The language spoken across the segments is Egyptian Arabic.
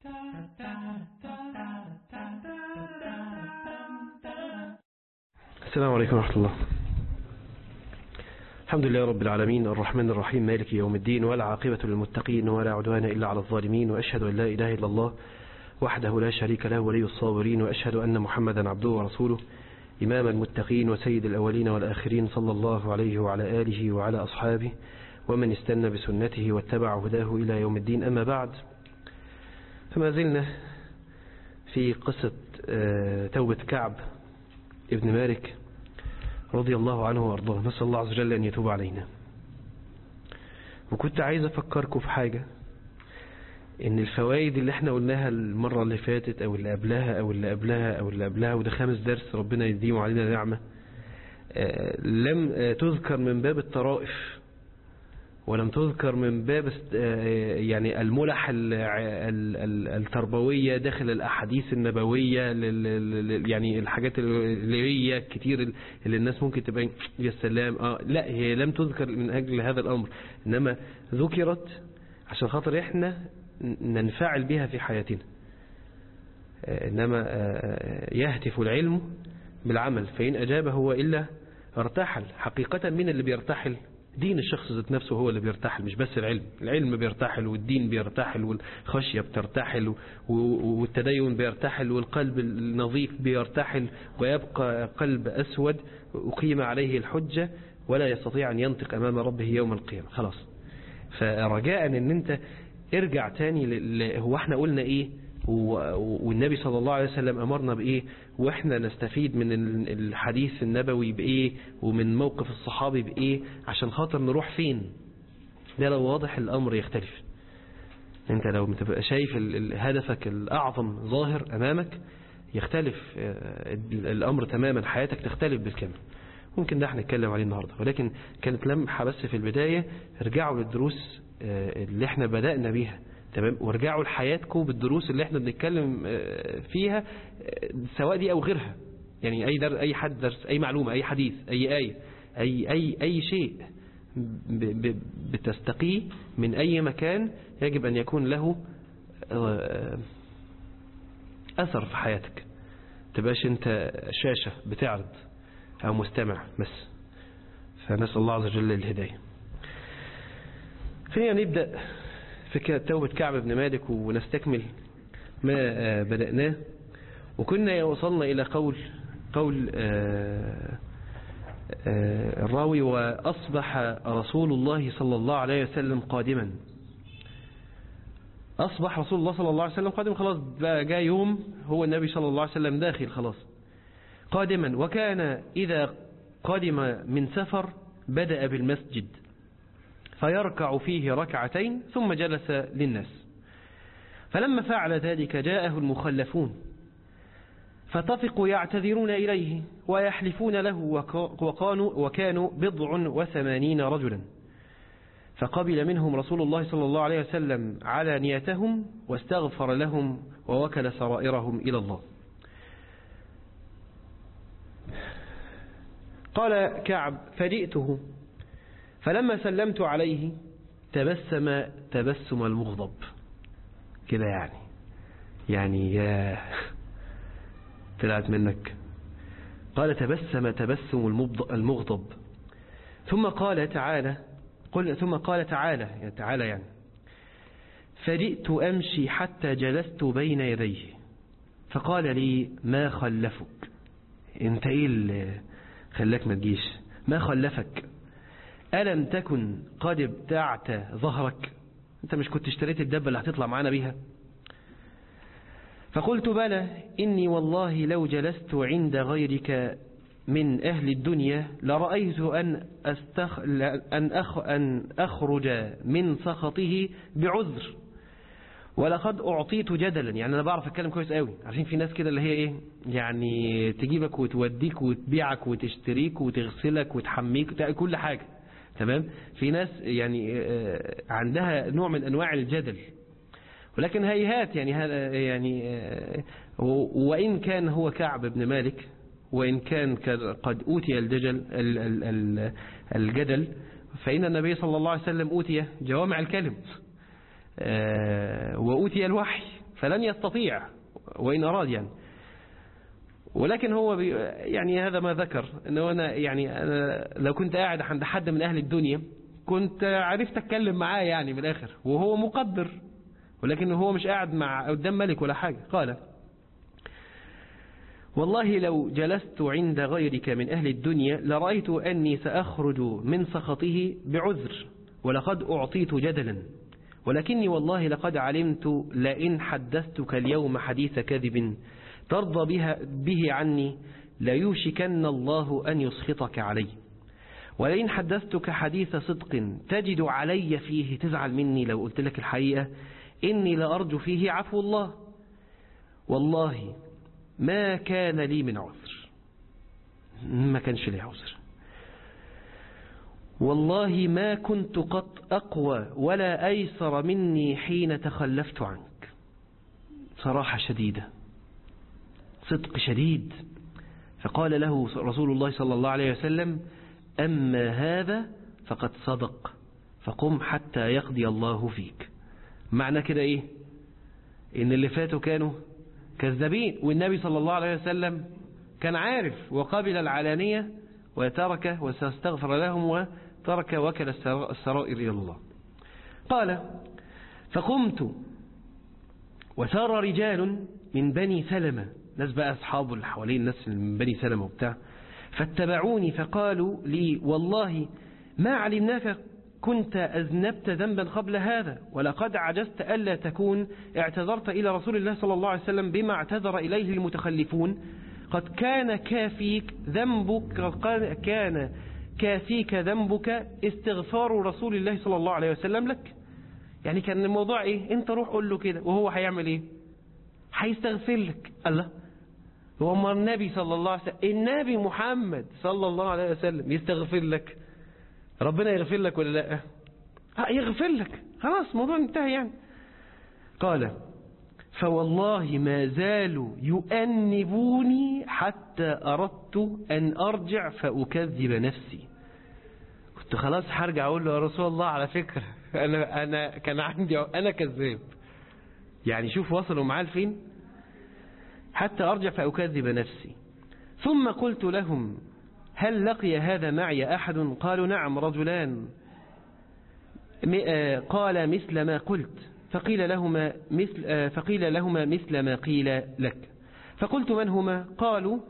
السلام عليكم ورحمة الله الحمد لله رب العالمين الرحمن الرحيم مالك يوم الدين ولا عاقبة للمتقين ولا عدوان إلا على الظالمين وأشهد أن لا إله إلا الله وحده لا شريك له ولي الصابرين وأشهد أن محمدا عبده ورسوله إمام المتقين وسيد الأولين والآخرين صلى الله عليه وعلى آله وعلى أصحابه ومن استنى بسنته واتبع هداه إلى يوم الدين أما بعد فما زلنا في قصة توبة كعب ابن مالك رضي الله عنه وارضاه نسأل الله عز وجل أن يتوب علينا وكنت عايز أفكركم في حاجة ان الفوائد اللي احنا قلناها المرة اللي فاتت او اللي قبلها او اللي قبلها او اللي قبلها وده خامس درس ربنا يديم علينا نعمة لم تذكر من باب الطرائف ولم تذكر من باب يعني الملح التربوية داخل الأحاديث النبوية يعني الحاجات اللي هي كتير اللي الناس ممكن تبقى يا سلام آه لا هي لم تذكر من أجل هذا الأمر إنما ذكرت عشان خاطر إحنا ننفعل بها في حياتنا إنما يهتف العلم بالعمل فإن أجابه هو إلا ارتحل حقيقة من اللي بيرتحل دين الشخص ذات نفسه هو اللي بيرتحل مش بس العلم العلم بيرتحل والدين بيرتحل والخشية بترتحل والتدين بيرتحل والقلب النظيف بيرتحل ويبقى قلب أسود أقيم عليه الحجة ولا يستطيع أن ينطق أمام ربه يوم القيامة خلاص فرجاء ان انت ارجع تاني هو احنا قلنا ايه والنبي صلى الله عليه وسلم أمرنا بإيه وإحنا نستفيد من الحديث النبوي بإيه ومن موقف الصحابي بإيه عشان خاطر نروح فين ده لو واضح الأمر يختلف انت لو بتبقى شايف هدفك الأعظم ظاهر أمامك يختلف الأمر تماما حياتك تختلف بالكامل ممكن ده احنا نتكلم عليه النهاردة ولكن كانت لمحة بس في البداية ارجعوا للدروس اللي احنا بدأنا بيها تمام وارجعوا لحياتكم بالدروس اللي احنا بنتكلم فيها سواء دي او غيرها يعني اي در اي حد درس اي معلومة اي حديث اي آية اي اي اي شيء بتستقيه من اي مكان يجب ان يكون له اثر في حياتك تبقاش انت شاشة بتعرض او مستمع بس فنسأل الله عز وجل الهداية فهي نبدأ في توبة كعب بن مالك ونستكمل ما بدأناه وكنا وصلنا إلى قول قول الراوي وأصبح رسول الله صلى الله عليه وسلم قادما أصبح رسول الله صلى الله عليه وسلم قادما خلاص بقى جاء يوم هو النبي صلى الله عليه وسلم داخل خلاص قادما وكان إذا قدم من سفر بدأ بالمسجد فيركع فيه ركعتين ثم جلس للناس فلما فعل ذلك جاءه المخلفون فطفقوا يعتذرون إليه ويحلفون له وكانوا, وكانوا بضع وثمانين رجلا فقبل منهم رسول الله صلى الله عليه وسلم على نيتهم واستغفر لهم ووكل سرائرهم إلى الله قال كعب فجئته فلما سلمت عليه تبسم تبسم المغضب كده يعني يعني يا طلعت منك قال تبسم تبسم المغضب ثم قال تعالى قل ثم قال تعالى يعني تعالى يعني فجئت أمشي حتى جلست بين يديه فقال لي ما خلفك انت ايه اللي خلاك ما تجيش ما خلفك ألم تكن قد ابتعت ظهرك أنت مش كنت اشتريت الدبة اللي هتطلع معانا بيها فقلت بلى إني والله لو جلست عند غيرك من أهل الدنيا لرأيت أن, أستخ... أن, أخ... أن أخرج من سخطه بعذر ولقد أعطيت جدلا يعني أنا بعرف أتكلم كويس قوي عارفين في ناس كده اللي هي إيه يعني تجيبك وتوديك وتبيعك وتشتريك وتغسلك وتحميك كل حاجة تمام في ناس يعني عندها نوع من أنواع الجدل ولكن هيهات يعني هذا يعني وإن كان هو كعب بن مالك وإن كان قد أوتي الدجل الجدل فإن النبي صلى الله عليه وسلم أوتي جوامع الكلم وأوتي الوحي فلن يستطيع وإن أراد يعني ولكن هو بي يعني هذا ما ذكر انه انا يعني أنا لو كنت قاعد عند حد من اهل الدنيا كنت عرفت اتكلم معاه يعني من الاخر وهو مقدر ولكن هو مش قاعد مع قدام ملك ولا حاجة قال والله لو جلست عند غيرك من أهل الدنيا لرأيت أني سأخرج من سخطه بعذر ولقد أعطيت جدلا ولكني والله لقد علمت لئن حدثتك اليوم حديث كذب ترضى بها به عني ليوشكن الله أن يسخطك علي ولئن حدثتك حديث صدق تجد علي فيه تزعل مني لو قلت لك الحقيقة إني لأرجو فيه عفو الله والله ما كان لي من عذر ما كانش لي عذر والله ما كنت قط أقوى ولا أيسر مني حين تخلفت عنك صراحة شديدة صدق شديد فقال له رسول الله صلى الله عليه وسلم أما هذا فقد صدق فقم حتى يقضي الله فيك معنى كده إيه إن اللي فاتوا كانوا كذابين والنبي صلى الله عليه وسلم كان عارف وقبل العلانية وترك وسيستغفر لهم وترك وكل السرائر إلى الله قال فقمت وسار رجال من بني سلمة ناس بقى أصحابه اللي حوالين الناس من بني سلمة وبتاع فاتبعوني فقالوا لي والله ما علمناك كنت أذنبت ذنبا قبل هذا ولقد عجزت ألا تكون اعتذرت إلى رسول الله صلى الله عليه وسلم بما اعتذر إليه المتخلفون قد كان كافيك ذنبك قد كان كافيك ذنبك استغفار رسول الله صلى الله عليه وسلم لك يعني كان الموضوع ايه انت روح قول له كده وهو هيعمل ايه هيستغفر لك الله هو النبي صلى الله عليه وسلم النبي محمد صلى الله عليه وسلم يستغفر لك ربنا يغفر لك ولا لا يغفر لك خلاص موضوع انتهى يعني قال فوالله ما زالوا يؤنبوني حتى أردت أن أرجع فأكذب نفسي كنت خلاص هرجع أقول له يا رسول الله على فكرة أنا, أنا كان عندي أنا كذاب يعني شوف وصلوا معاه لفين حتى أرجع فأكذب نفسي ثم قلت لهم هل لقي هذا معي أحد قالوا نعم رجلان قال مثل ما قلت فقيل لهما مثل فقيل لهما مثل ما قيل لك فقلت من هما قالوا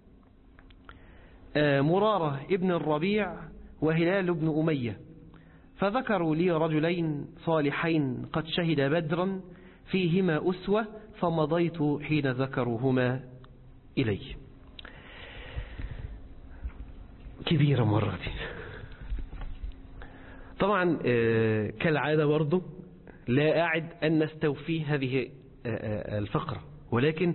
مرارة ابن الربيع وهلال بن أمية فذكروا لي رجلين صالحين قد شهد بدرا فيهما أسوة فمضيت حين ذكروهما إلي كبيرة مرة دي طبعا كالعادة برضو لا أعد أن نستوفي هذه الفقرة ولكن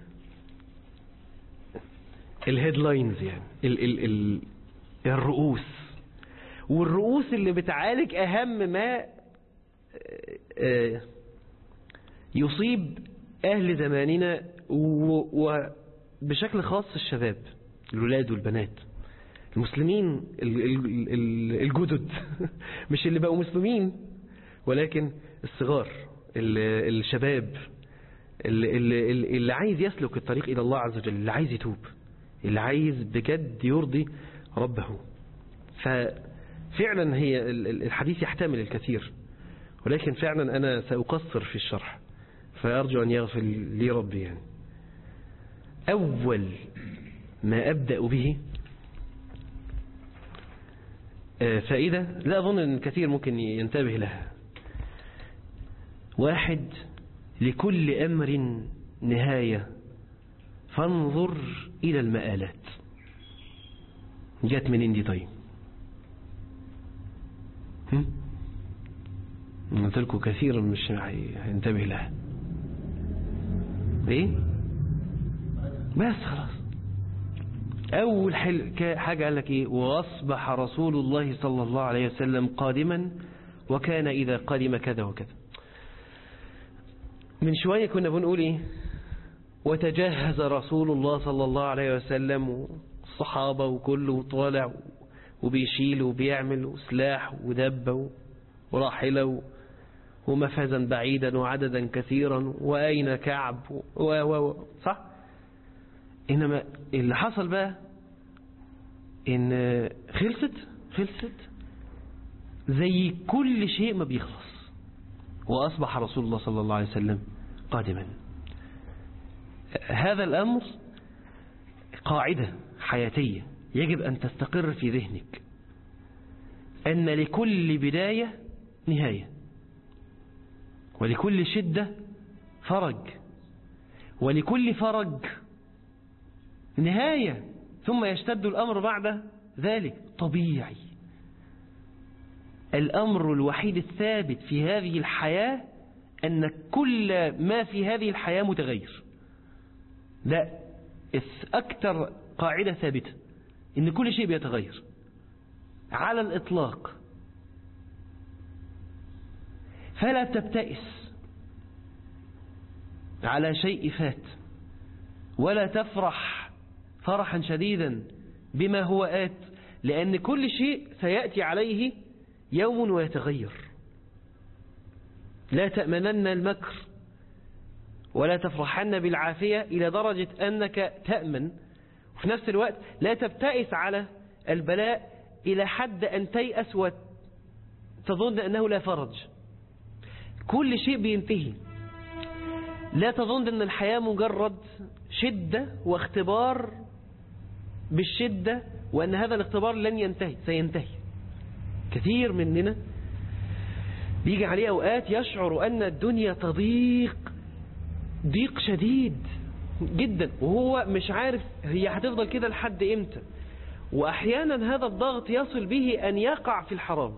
الهيدلاينز يعني ال ال ال الرؤوس والرؤوس اللي بتعالج أهم ما يصيب أهل زماننا وبشكل خاص الشباب الولاد والبنات المسلمين الجدد مش اللي بقوا مسلمين ولكن الصغار الشباب اللي, اللي, اللي عايز يسلك الطريق إلى الله عز وجل اللي عايز يتوب اللي عايز بجد يرضي ربه ففعلا هي الحديث يحتمل الكثير ولكن فعلا أنا سأقصر في الشرح فأرجو أن يغفر لي ربي يعني أول ما أبدأ به فائدة لا أظن أن الكثير ممكن ينتبه لها واحد لكل أمر نهاية فانظر إلى المآلات جات من عندي طيب قلت لكم كثير مش هينتبه لها ايه بس خلاص أول حاجة قال لك إيه وأصبح رسول الله صلى الله عليه وسلم قادما وكان إذا قدم كذا وكذا من شوية كنا بنقول إيه وتجهز رسول الله صلى الله عليه وسلم والصحابة وكله طالع وبيشيل وبيعمل وسلاح ودبة وراحلة ومفازا بعيدا وعددا كثيرا وأين كعب و و و صح إنما اللي حصل بقى إن خلصت خلصت زي كل شيء ما بيخلص وأصبح رسول الله صلى الله عليه وسلم قادما هذا الأمر قاعدة حياتية يجب أن تستقر في ذهنك أن لكل بداية نهاية ولكل شدة فرج ولكل فرج نهاية ثم يشتد الأمر بعد ذلك طبيعي الأمر الوحيد الثابت في هذه الحياة أن كل ما في هذه الحياة متغير ده أكثر قاعدة ثابتة إن كل شيء بيتغير على الإطلاق فلا تبتئس على شيء فات ولا تفرح فرحا شديدا بما هو آت لأن كل شيء سيأتي عليه يوم ويتغير لا تأمنن المكر ولا تفرحن بالعافية إلى درجة أنك تأمن وفي نفس الوقت لا تبتئس على البلاء إلى حد أن تيأس وتظن أنه لا فرج كل شيء بينتهي لا تظن أن الحياة مجرد شدة واختبار بالشدة وأن هذا الاختبار لن ينتهي سينتهي كثير مننا بيجي عليه أوقات يشعر أن الدنيا تضيق ضيق شديد جدا وهو مش عارف هي هتفضل كده لحد امتى وأحيانا هذا الضغط يصل به أن يقع في الحرام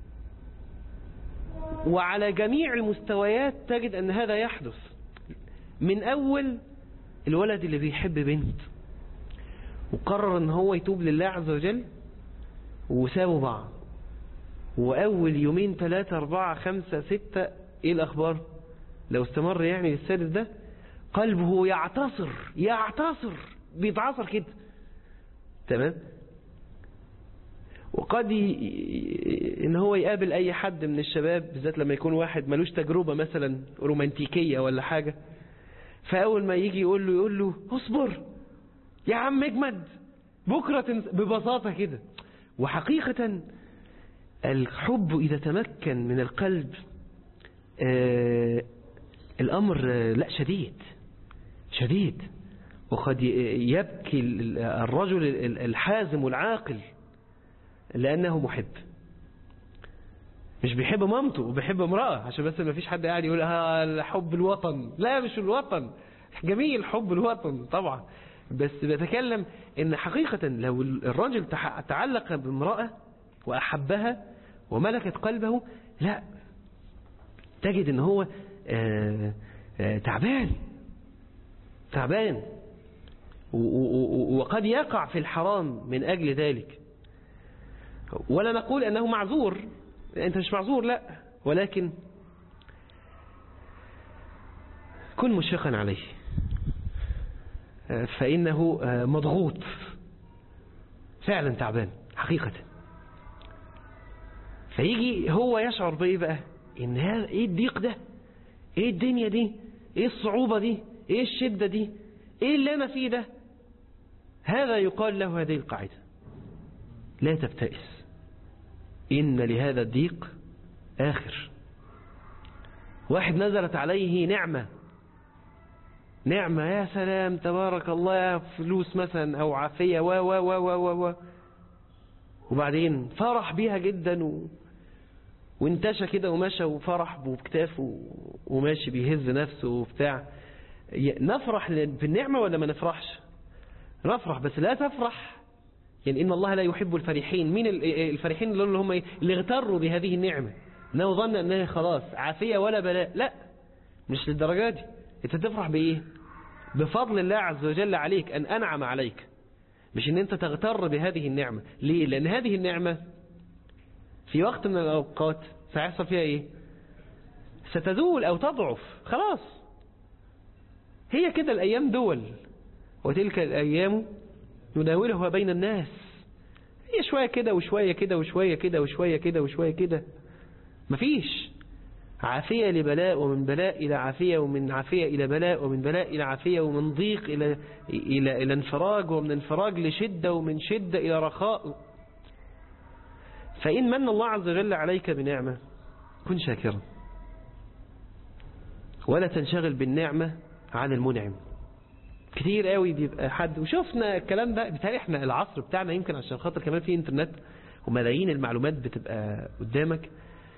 وعلى جميع المستويات تجد أن هذا يحدث من أول الولد اللي بيحب بنت وقرر أن هو يتوب لله عز وجل وسابوا بعض وأول يومين ثلاثة أربعة خمسة ستة إيه الأخبار لو استمر يعني للسادس ده قلبه يعتصر يعتصر بيتعصر كده تمام وقد ان هو يقابل اي حد من الشباب بالذات لما يكون واحد ملوش تجربة مثلا رومانتيكية ولا حاجة فاول ما يجي يقول له يقول له اصبر يا عم اجمد بكرة تنس... ببساطة كده وحقيقة الحب اذا تمكن من القلب آه الامر لا شديد شديد وقد يبكي الرجل الحازم العاقل لأنه محب مش بيحب مامته وبيحب امرأة عشان بس ما فيش حد قاعد يقول ها حب الوطن لا مش الوطن جميل حب الوطن طبعا بس بتكلم ان حقيقة لو الرجل تعلق بامرأة وأحبها وملكت قلبه لا تجد ان هو آآ آآ تعبان تعبان وقد يقع في الحرام من أجل ذلك ولا نقول أنه معذور أنت مش معذور لا ولكن كن مشفقا عليه فإنه مضغوط فعلا تعبان حقيقة فيجي هو يشعر بإيه بقى إن هذا إيه الضيق ده إيه الدنيا دي إيه الصعوبة دي إيه الشدة دي إيه اللي أنا فيه ده هذا يقال له هذه القاعدة لا تبتئس إن لهذا الضيق آخر واحد نزلت عليه نعمة نعمة يا سلام تبارك الله فلوس مثلا أو عافية و و و و و وبعدين فرح بيها جدا و... وانتشى كده ومشى وفرح بكتافه وماشي بيهز نفسه وبتاع نفرح بالنعمة ولا ما نفرحش نفرح بس لا تفرح يعني إن الله لا يحب الفرحين مين الفرحين اللي هم اللي اغتروا بهذه النعمة انه ظن انها خلاص عافية ولا بلاء لا مش للدرجة دي انت تفرح بايه بفضل الله عز وجل عليك ان انعم عليك مش ان انت تغتر بهذه النعمة ليه لان هذه النعمة في وقت من الاوقات سيحصل فيها ايه ستزول او تضعف خلاص هي كده الايام دول وتلك الايام نداولها بين الناس هي شوية كده وشوية كده وشوية كده وشوية كده وشوية كده مفيش عافية لبلاء ومن بلاء إلى عافية ومن عافية إلى بلاء ومن بلاء إلى عافية ومن ضيق إلى إلى إلى انفراج ومن انفراج لشدة ومن شدة إلى رخاء فإن من الله عز وجل عليك بنعمة كن شاكرا ولا تنشغل بالنعمة عن المنعم كتير قوي بيبقى حد وشفنا الكلام ده بتهيألي احنا العصر بتاعنا يمكن عشان خاطر كمان في انترنت وملايين المعلومات بتبقى قدامك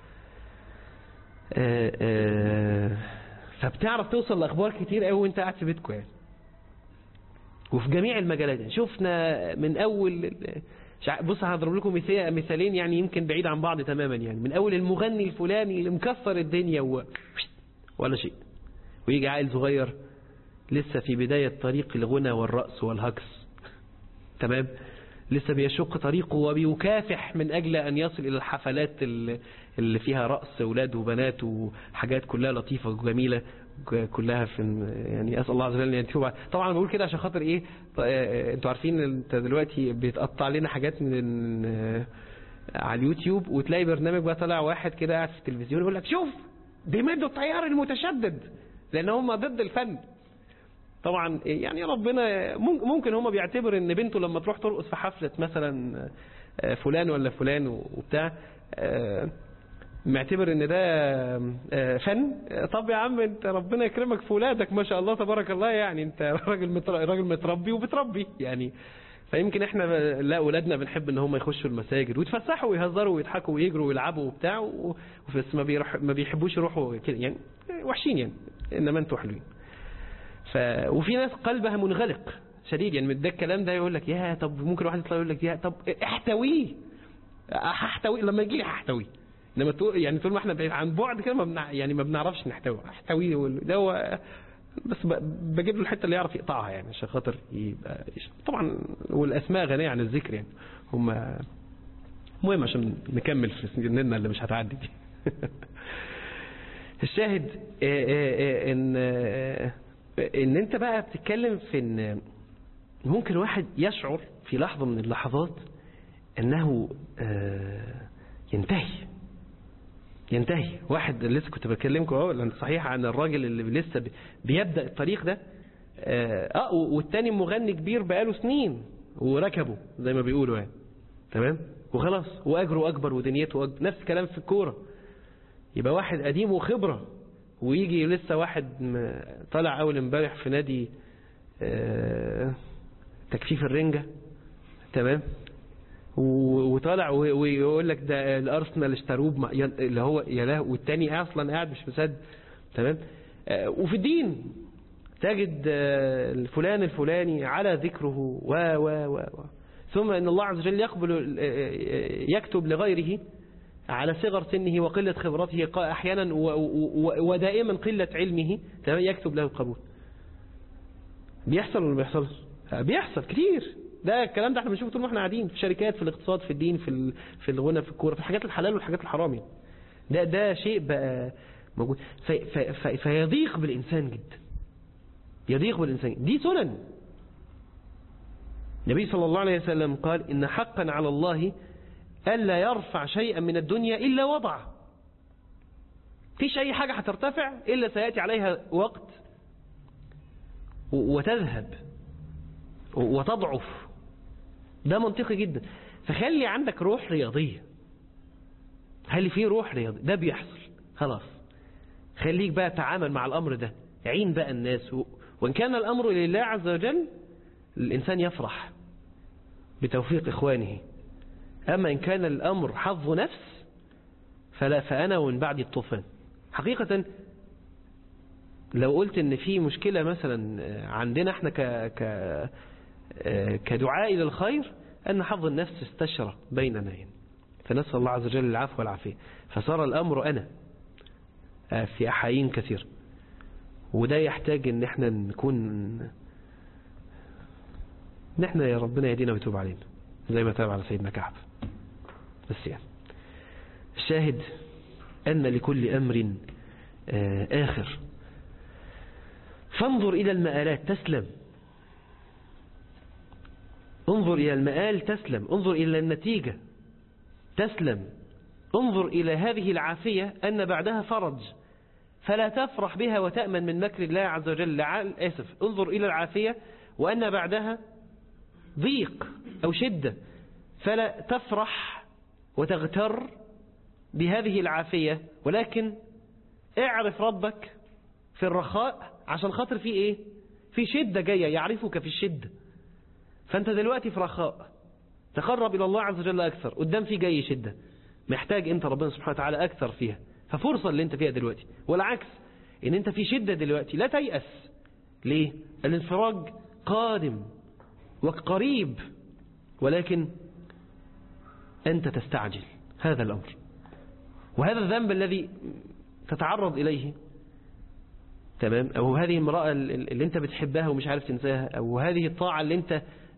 آآ آآ فبتعرف توصل لأخبار كتير قوي وانت قاعد في بيتكم يعني وفي جميع المجالات يعني شفنا من أول بص هضرب لكم مثالين يعني يمكن بعيد عن بعض تماما يعني من أول المغني الفلاني اللي مكسر الدنيا و... ولا شيء ويجي عيل صغير لسه في بداية طريق الغنى والرأس والهكس تمام لسه بيشق طريقه وبيكافح من أجل أن يصل إلى الحفلات اللي فيها رأس أولاد وبنات وحاجات كلها لطيفة وجميلة كلها في يعني أسأل الله عز وجل أن ينتهوا طبعا بقول كده عشان خاطر إيه أنتوا عارفين أنت دلوقتي بيتقطع لنا حاجات من على اليوتيوب وتلاقي برنامج بقى طالع واحد كده قاعد في التلفزيون يقول لك شوف بيمدوا التيار المتشدد لأن هم ضد الفن طبعا يعني ربنا ممكن هم بيعتبر ان بنته لما تروح ترقص في حفلة مثلا فلان ولا فلان وبتاع معتبر ان ده فن طب يا عم انت ربنا يكرمك في ولادك ما شاء الله تبارك الله يعني انت راجل راجل متربي وبتربي يعني فيمكن احنا لا اولادنا بنحب ان هم يخشوا المساجد ويتفسحوا ويهزروا ويضحكوا ويجروا ويلعبوا وبتاع وبس ما بيروح ما بيحبوش يروحوا كده يعني وحشين يعني انما انتوا حلوين ف... وفي ناس قلبها منغلق شديد يعني ده الكلام ده يقول لك يا طب ممكن واحد يطلع يقول لك يا طب احتويه هحتوي لما يجي لي هحتويه انما طول يعني طول ما احنا بعيد عن بعد كده ما بنع... يعني ما بنعرفش نحتوي احتويه ده هو بس ب... بجيب له الحته اللي يعرف يقطعها يعني عشان خاطر يبقى طبعا والاسماء غنيه عن الذكر يعني هم المهم عشان نكمل في سنيننا اللي مش هتعدي دي الشاهد ان ان انت بقى بتتكلم في ان ممكن واحد يشعر في لحظة من اللحظات انه ينتهي ينتهي واحد لسه كنت بكلمكم اهو لان صحيح عن الراجل اللي لسه بيبدأ الطريق ده اه والتاني مغني كبير بقاله سنين وركبه زي ما بيقولوا يعني تمام وخلاص واجره اكبر ودنيته أكبر. نفس الكلام في الكوره يبقى واحد قديم وخبره ويجي لسه واحد طلع اول امبارح في نادي تكفيف الرنجة تمام وطالع ويقول لك ده الارسنال اشتروه اللي هو يا له والتاني اصلا قاعد مش مصدق تمام وفي الدين تجد الفلان الفلاني على ذكره و و و و ثم ان الله عز وجل يقبل يكتب لغيره على صغر سنه وقلة خبرته أحيانا ودائما قلة علمه يكتب له القبول بيحصل ولا بيحصلش بيحصل كتير ده الكلام ده احنا بنشوفه طول ما احنا قاعدين في شركات في الاقتصاد في الدين في في الغنى في الكوره في الحاجات الحلال والحاجات الحرام يعني ده ده شيء بقى موجود في في في فيضيق بالانسان جدا يضيق بالانسان دي سنن النبي صلى الله عليه وسلم قال ان حقا على الله ألا يرفع شيئا من الدنيا إلا وضعه فيش أي حاجة هترتفع إلا سيأتي عليها وقت وتذهب وتضعف ده منطقي جدا فخلي عندك روح رياضية خلي فيه روح رياضية ده بيحصل خلاص خليك بقى تعامل مع الأمر ده عين بقى الناس وإن كان الأمر لله عز وجل الإنسان يفرح بتوفيق إخوانه أما إن كان الأمر حظ نفس فلا فأنا ومن بعد الطوفان حقيقة لو قلت ان في مشكلة مثلا عندنا احنا ك ك كدعاء إلى الخير أن حظ النفس استشرى بيننا يعني فنسأل الله عز وجل العفو والعافية فصار الأمر أنا في أحايين كثير وده يحتاج ان احنا نكون ان احنا يا ربنا يهدينا ويتوب علينا زي ما تاب على سيدنا كعب بس يعني الشاهد أن لكل أمر آخر فانظر إلى المآلات تسلم انظر إلى المآل تسلم انظر إلى النتيجة تسلم انظر إلى هذه العافية أن بعدها فرج فلا تفرح بها وتأمن من مكر الله عز وجل لعل آسف انظر إلى العافية وأن بعدها ضيق أو شدة فلا تفرح وتغتر بهذه العافية ولكن اعرف ربك في الرخاء عشان خاطر في ايه في شدة جاية يعرفك في الشدة فانت دلوقتي في رخاء تقرب إلى الله عز وجل أكثر قدام في جاي شدة محتاج انت ربنا سبحانه وتعالى أكثر فيها ففرصة اللي انت فيها دلوقتي والعكس ان انت في شدة دلوقتي لا تيأس ليه الانفراج قادم وقريب ولكن أنت تستعجل هذا الأمر وهذا الذنب الذي تتعرض إليه تمام أو هذه المرأة اللي أنت بتحبها ومش عارف تنساها أو هذه الطاعة اللي أنت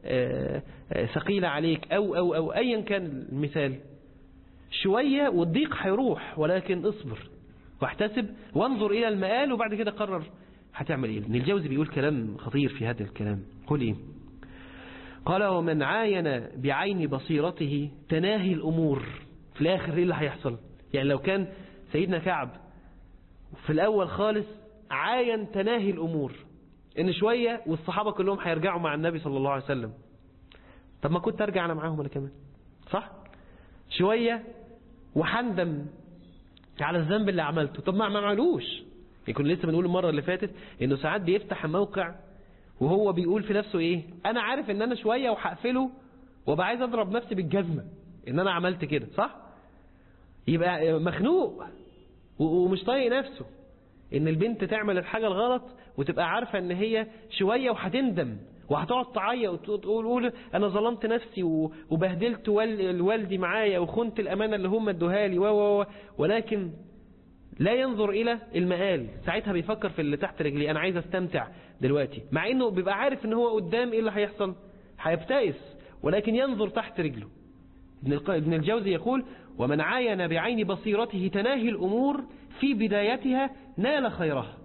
ثقيلة عليك أو أو أو أيا كان المثال شوية والضيق هيروح ولكن اصبر واحتسب وانظر إلى المآل وبعد كده قرر هتعمل إيه ابن الجوزي بيقول كلام خطير في هذا الكلام قل إيه قال ومن عاين بعين بصيرته تناهي الأمور في الآخر إيه اللي هيحصل يعني لو كان سيدنا كعب في الأول خالص عاين تناهي الأمور إن شوية والصحابة كلهم هيرجعوا مع النبي صلى الله عليه وسلم طب ما كنت أرجع أنا معاهم أنا كمان صح شوية وحندم على الذنب اللي عملته طب ما عملوش يكون لسه بنقول المرة اللي فاتت إنه ساعات بيفتح موقع وهو بيقول في نفسه ايه انا عارف ان انا شوية وهقفله وابقى عايز اضرب نفسي بالجزمة ان انا عملت كده صح يبقى مخنوق ومش طايق نفسه ان البنت تعمل الحاجة الغلط وتبقى عارفة ان هي شوية وهتندم وهتقعد تعيط وتقول انا ظلمت نفسي وبهدلت والدي معايا وخنت الامانة اللي هم ادوها لي و ولكن لا ينظر إلى المآل ساعتها بيفكر في اللي تحت رجلي أنا عايز استمتع دلوقتي مع أنه بيبقى عارف أن هو قدام إيه اللي هيحصل هيبتئس ولكن ينظر تحت رجله ابن الجوزي يقول ومن عاين بعين بصيرته تناهي الأمور في بدايتها نال خيرها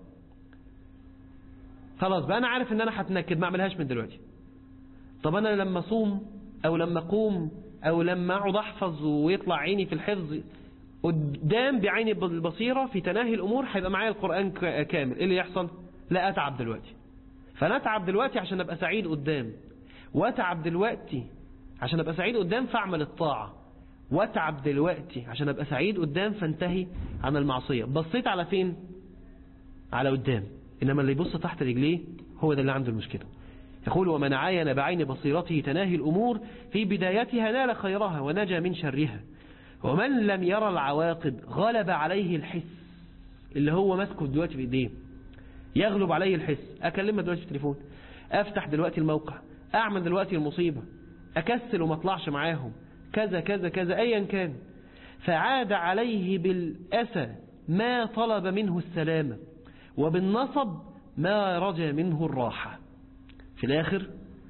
خلاص بقى أنا عارف أن أنا هتنكد ما أعملهاش من دلوقتي طب أنا لما أصوم أو لما أقوم أو لما أقعد أحفظ ويطلع عيني في الحفظ قدام بعين البصيرة في تناهي الأمور هيبقى معايا القرآن كامل إيه اللي يحصل لا أتعب دلوقتي فنتعب دلوقتي عشان أبقى سعيد قدام وأتعب دلوقتي عشان أبقى سعيد قدام فأعمل الطاعة وأتعب دلوقتي عشان أبقى سعيد قدام فانتهي عن المعصية بصيت على فين على قدام إنما اللي يبص تحت رجليه هو ده اللي عنده المشكلة يقول ومن عاين بعين بصيرته تناهي الأمور في بدايتها نال خيرها ونجا من شرها ومن لم يرى العواقب غلب عليه الحس اللي هو ماسكه دلوقتي بايديه يغلب عليه الحس اكلمها دلوقتي في التليفون افتح دلوقتي الموقع اعمل دلوقتي المصيبة اكسل وما اطلعش معاهم كذا كذا كذا ايا كان فعاد عليه بالأسى ما طلب منه السلامة وبالنصب ما رجى منه الراحة في الاخر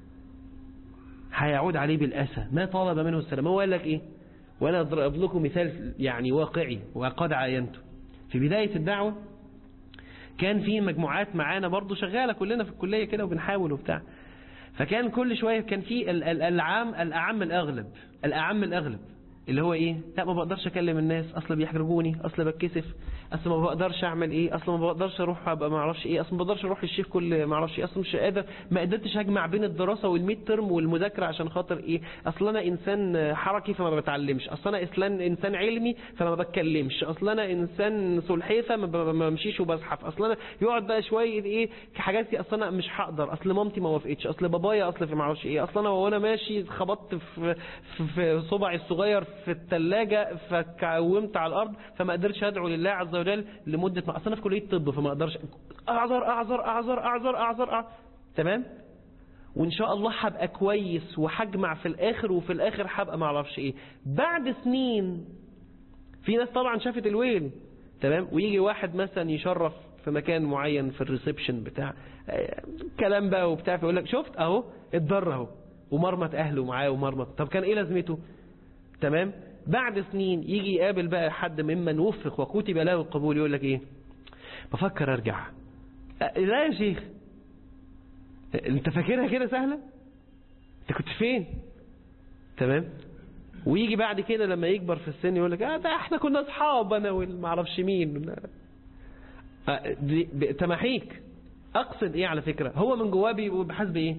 هيعود عليه بالأسى ما طلب منه السلامة هو قال لك ايه وأنا أضرب لكم مثال يعني واقعي وقد عاينته في بداية الدعوة كان في مجموعات معانا برضو شغالة كلنا في الكلية كده وبنحاول وبتاع فكان كل شوية كان في الأعم الأعم الأغلب الأعم الأغلب اللي هو ايه لا ما بقدرش اكلم الناس اصل بيحرجوني اصل بتكسف اصل ما بقدرش اعمل ايه اصل ما بقدرش اروح ابقى ما اعرفش ايه اصل ما بقدرش اروح للشيخ كل ما اعرفش ايه اصل مش قادر ما قدرتش اجمع بين الدراسه والميد ترم والمذاكره عشان خاطر ايه اصل انا انسان حركي فما بتعلمش اصل انا اسلام انسان علمي فما بتكلمش اصل انا انسان سلحفه ما بمشيش وبزحف اصل انا يقعد بقى شويه ايه حاجات دي اصل انا مش هقدر اصل مامتي ما وافقتش اصل بابايا اصل في ما اعرفش ايه اصل انا وانا ماشي خبطت في في صبعي الصغير في الثلاجه فكومت على الارض فما قدرتش ادعو لله عز وجل لمده ما اصل انا في كليه طب فما اقدرش اعذر اعذر اعذر اعذر اعذر, أعذر. تمام وان شاء الله هبقى كويس وهجمع في الاخر وفي الاخر هبقى ما اعرفش ايه بعد سنين في ناس طبعا شافت الويل تمام ويجي واحد مثلا يشرف في مكان معين في الريسبشن بتاع كلام بقى وبتاع فيقول لك شفت اهو اتضر اهو ومرمط اهله معاه ومرمط طب كان ايه لازمته تمام بعد سنين يجي يقابل بقى حد ممن وفق وكتب له القبول يقول لك ايه بفكر ارجع لا يا شيخ انت فاكرها كده سهلة انت كنت فين تمام ويجي بعد كده لما يكبر في السن يقول لك اه ده احنا كنا اصحاب انا والمعرفش مين آه، دي- ب- تماحيك اقصد ايه على فكرة هو من جواه بيبقى بحسب ايه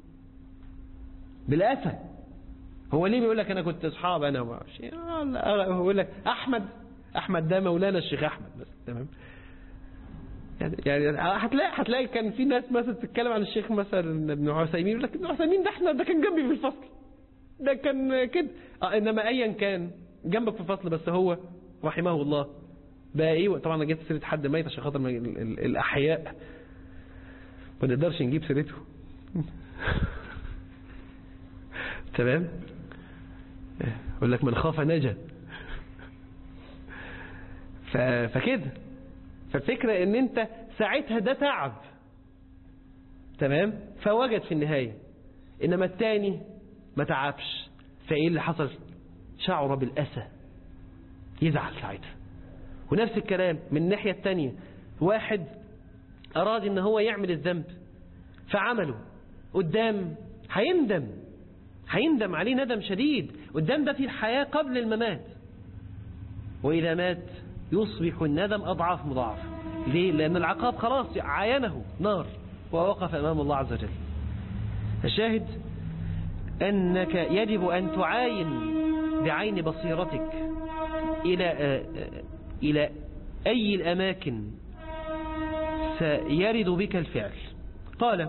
بالأسى هو ليه بيقول لك انا كنت اصحاب انا وما اعرفش إيه؟ آه، لا، هو بيقول لك احمد احمد ده مولانا الشيخ احمد بس تمام يعني يعني هتلاقي هتلاقي كان في ناس مثلا تتكلم عن الشيخ مثلا ابن عثيمين يقول لك ابن عثيمين ده احنا ده كان جنبي في الفصل ده كان كده اه انما ايا كان جنبك في الفصل بس هو رحمه الله بقى ايه طبعا انا جبت سيره حد ميت عشان خاطر ال- ال- الاحياء ما نقدرش نجيب سيرته تمام يقول لك من خاف نجا ف... فكده فالفكرة ان انت ساعتها ده تعب تمام فوجد في النهاية انما التاني ما تعبش فايه اللي حصل شعر بالأسى يزعل ساعتها ونفس الكلام من الناحية التانية واحد أراد ان هو يعمل الذنب فعمله قدام هيندم هيندم عليه ندم شديد قدام ده في الحياة قبل الممات وإذا مات يصبح الندم أضعاف مضاعف ليه؟ لأن العقاب خلاص عاينه نار ووقف أمام الله عز وجل الشاهد أنك يجب أن تعاين بعين بصيرتك إلى آه، آه، إلى أي الأماكن سيرد بك الفعل قال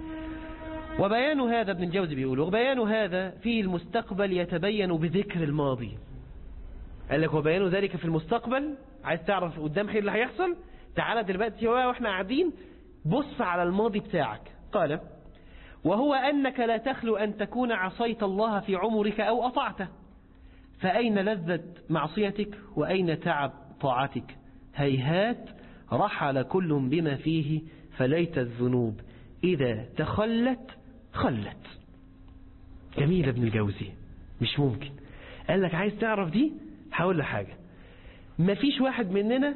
وبيان هذا ابن الجوزي بيقول وبيان هذا في المستقبل يتبين بذكر الماضي قال لك وبيان ذلك في المستقبل عايز تعرف قدام ايه اللي هيحصل تعالى دلوقتي هو واحنا قاعدين بص على الماضي بتاعك قال وهو أنك لا تخلو أن تكون عصيت الله في عمرك أو أطعته فأين لذة معصيتك وأين تعب طاعتك هيهات رحل كل بما فيه فليت الذنوب إذا تخلت خلت جميل ابن الجوزي مش ممكن قال لك عايز تعرف دي هقول لك حاجة مفيش واحد مننا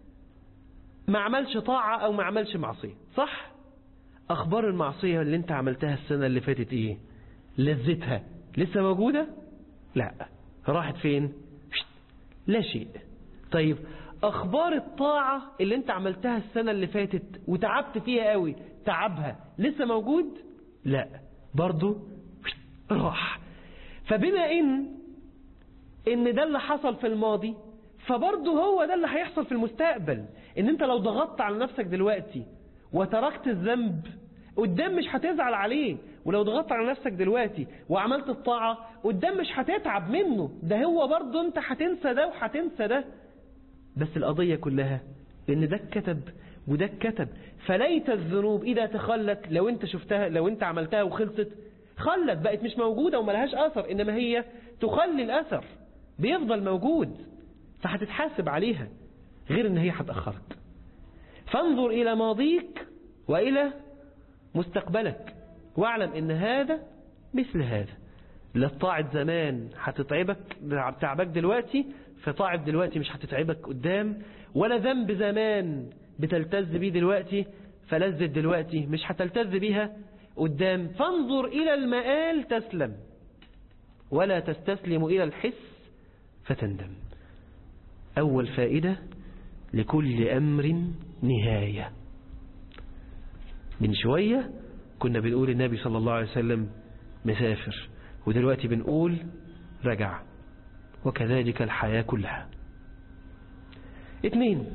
ما عملش طاعة أو ما عملش معصية صح أخبار المعصية اللي انت عملتها السنة اللي فاتت إيه لذتها لسه موجودة لا راحت فين شت. لا شيء طيب أخبار الطاعة اللي انت عملتها السنة اللي فاتت وتعبت فيها قوي تعبها لسه موجود لا برضو شت. راح فبما ان ان ده اللي حصل في الماضي فبرضه هو ده اللي هيحصل في المستقبل ان انت لو ضغطت على نفسك دلوقتي وتركت الذنب قدام مش هتزعل عليه ولو ضغطت على نفسك دلوقتي وعملت الطاعة قدام مش هتتعب منه ده هو برضه انت هتنسى ده وهتنسى ده بس القضية كلها ان ده اتكتب وده اتكتب فليت الذنوب اذا تخلت لو انت شفتها لو انت عملتها وخلصت خلت بقت مش موجودة وملهاش اثر انما هي تخلي الاثر بيفضل موجود فهتتحاسب عليها غير ان هي هتأخرك فانظر الى ماضيك والى مستقبلك واعلم ان هذا مثل هذا لا طاعة زمان هتتعبك تعبك دلوقتي فطاعة دلوقتي مش هتتعبك قدام ولا ذنب زمان بتلتز بيه دلوقتي فلذة دلوقتي مش هتلتز بيها قدام فانظر إلى المآل تسلم ولا تستسلم إلى الحس فتندم أول فائدة لكل أمر نهاية من شوية كنا بنقول النبي صلى الله عليه وسلم مسافر ودلوقتي بنقول رجع وكذلك الحياة كلها اثنين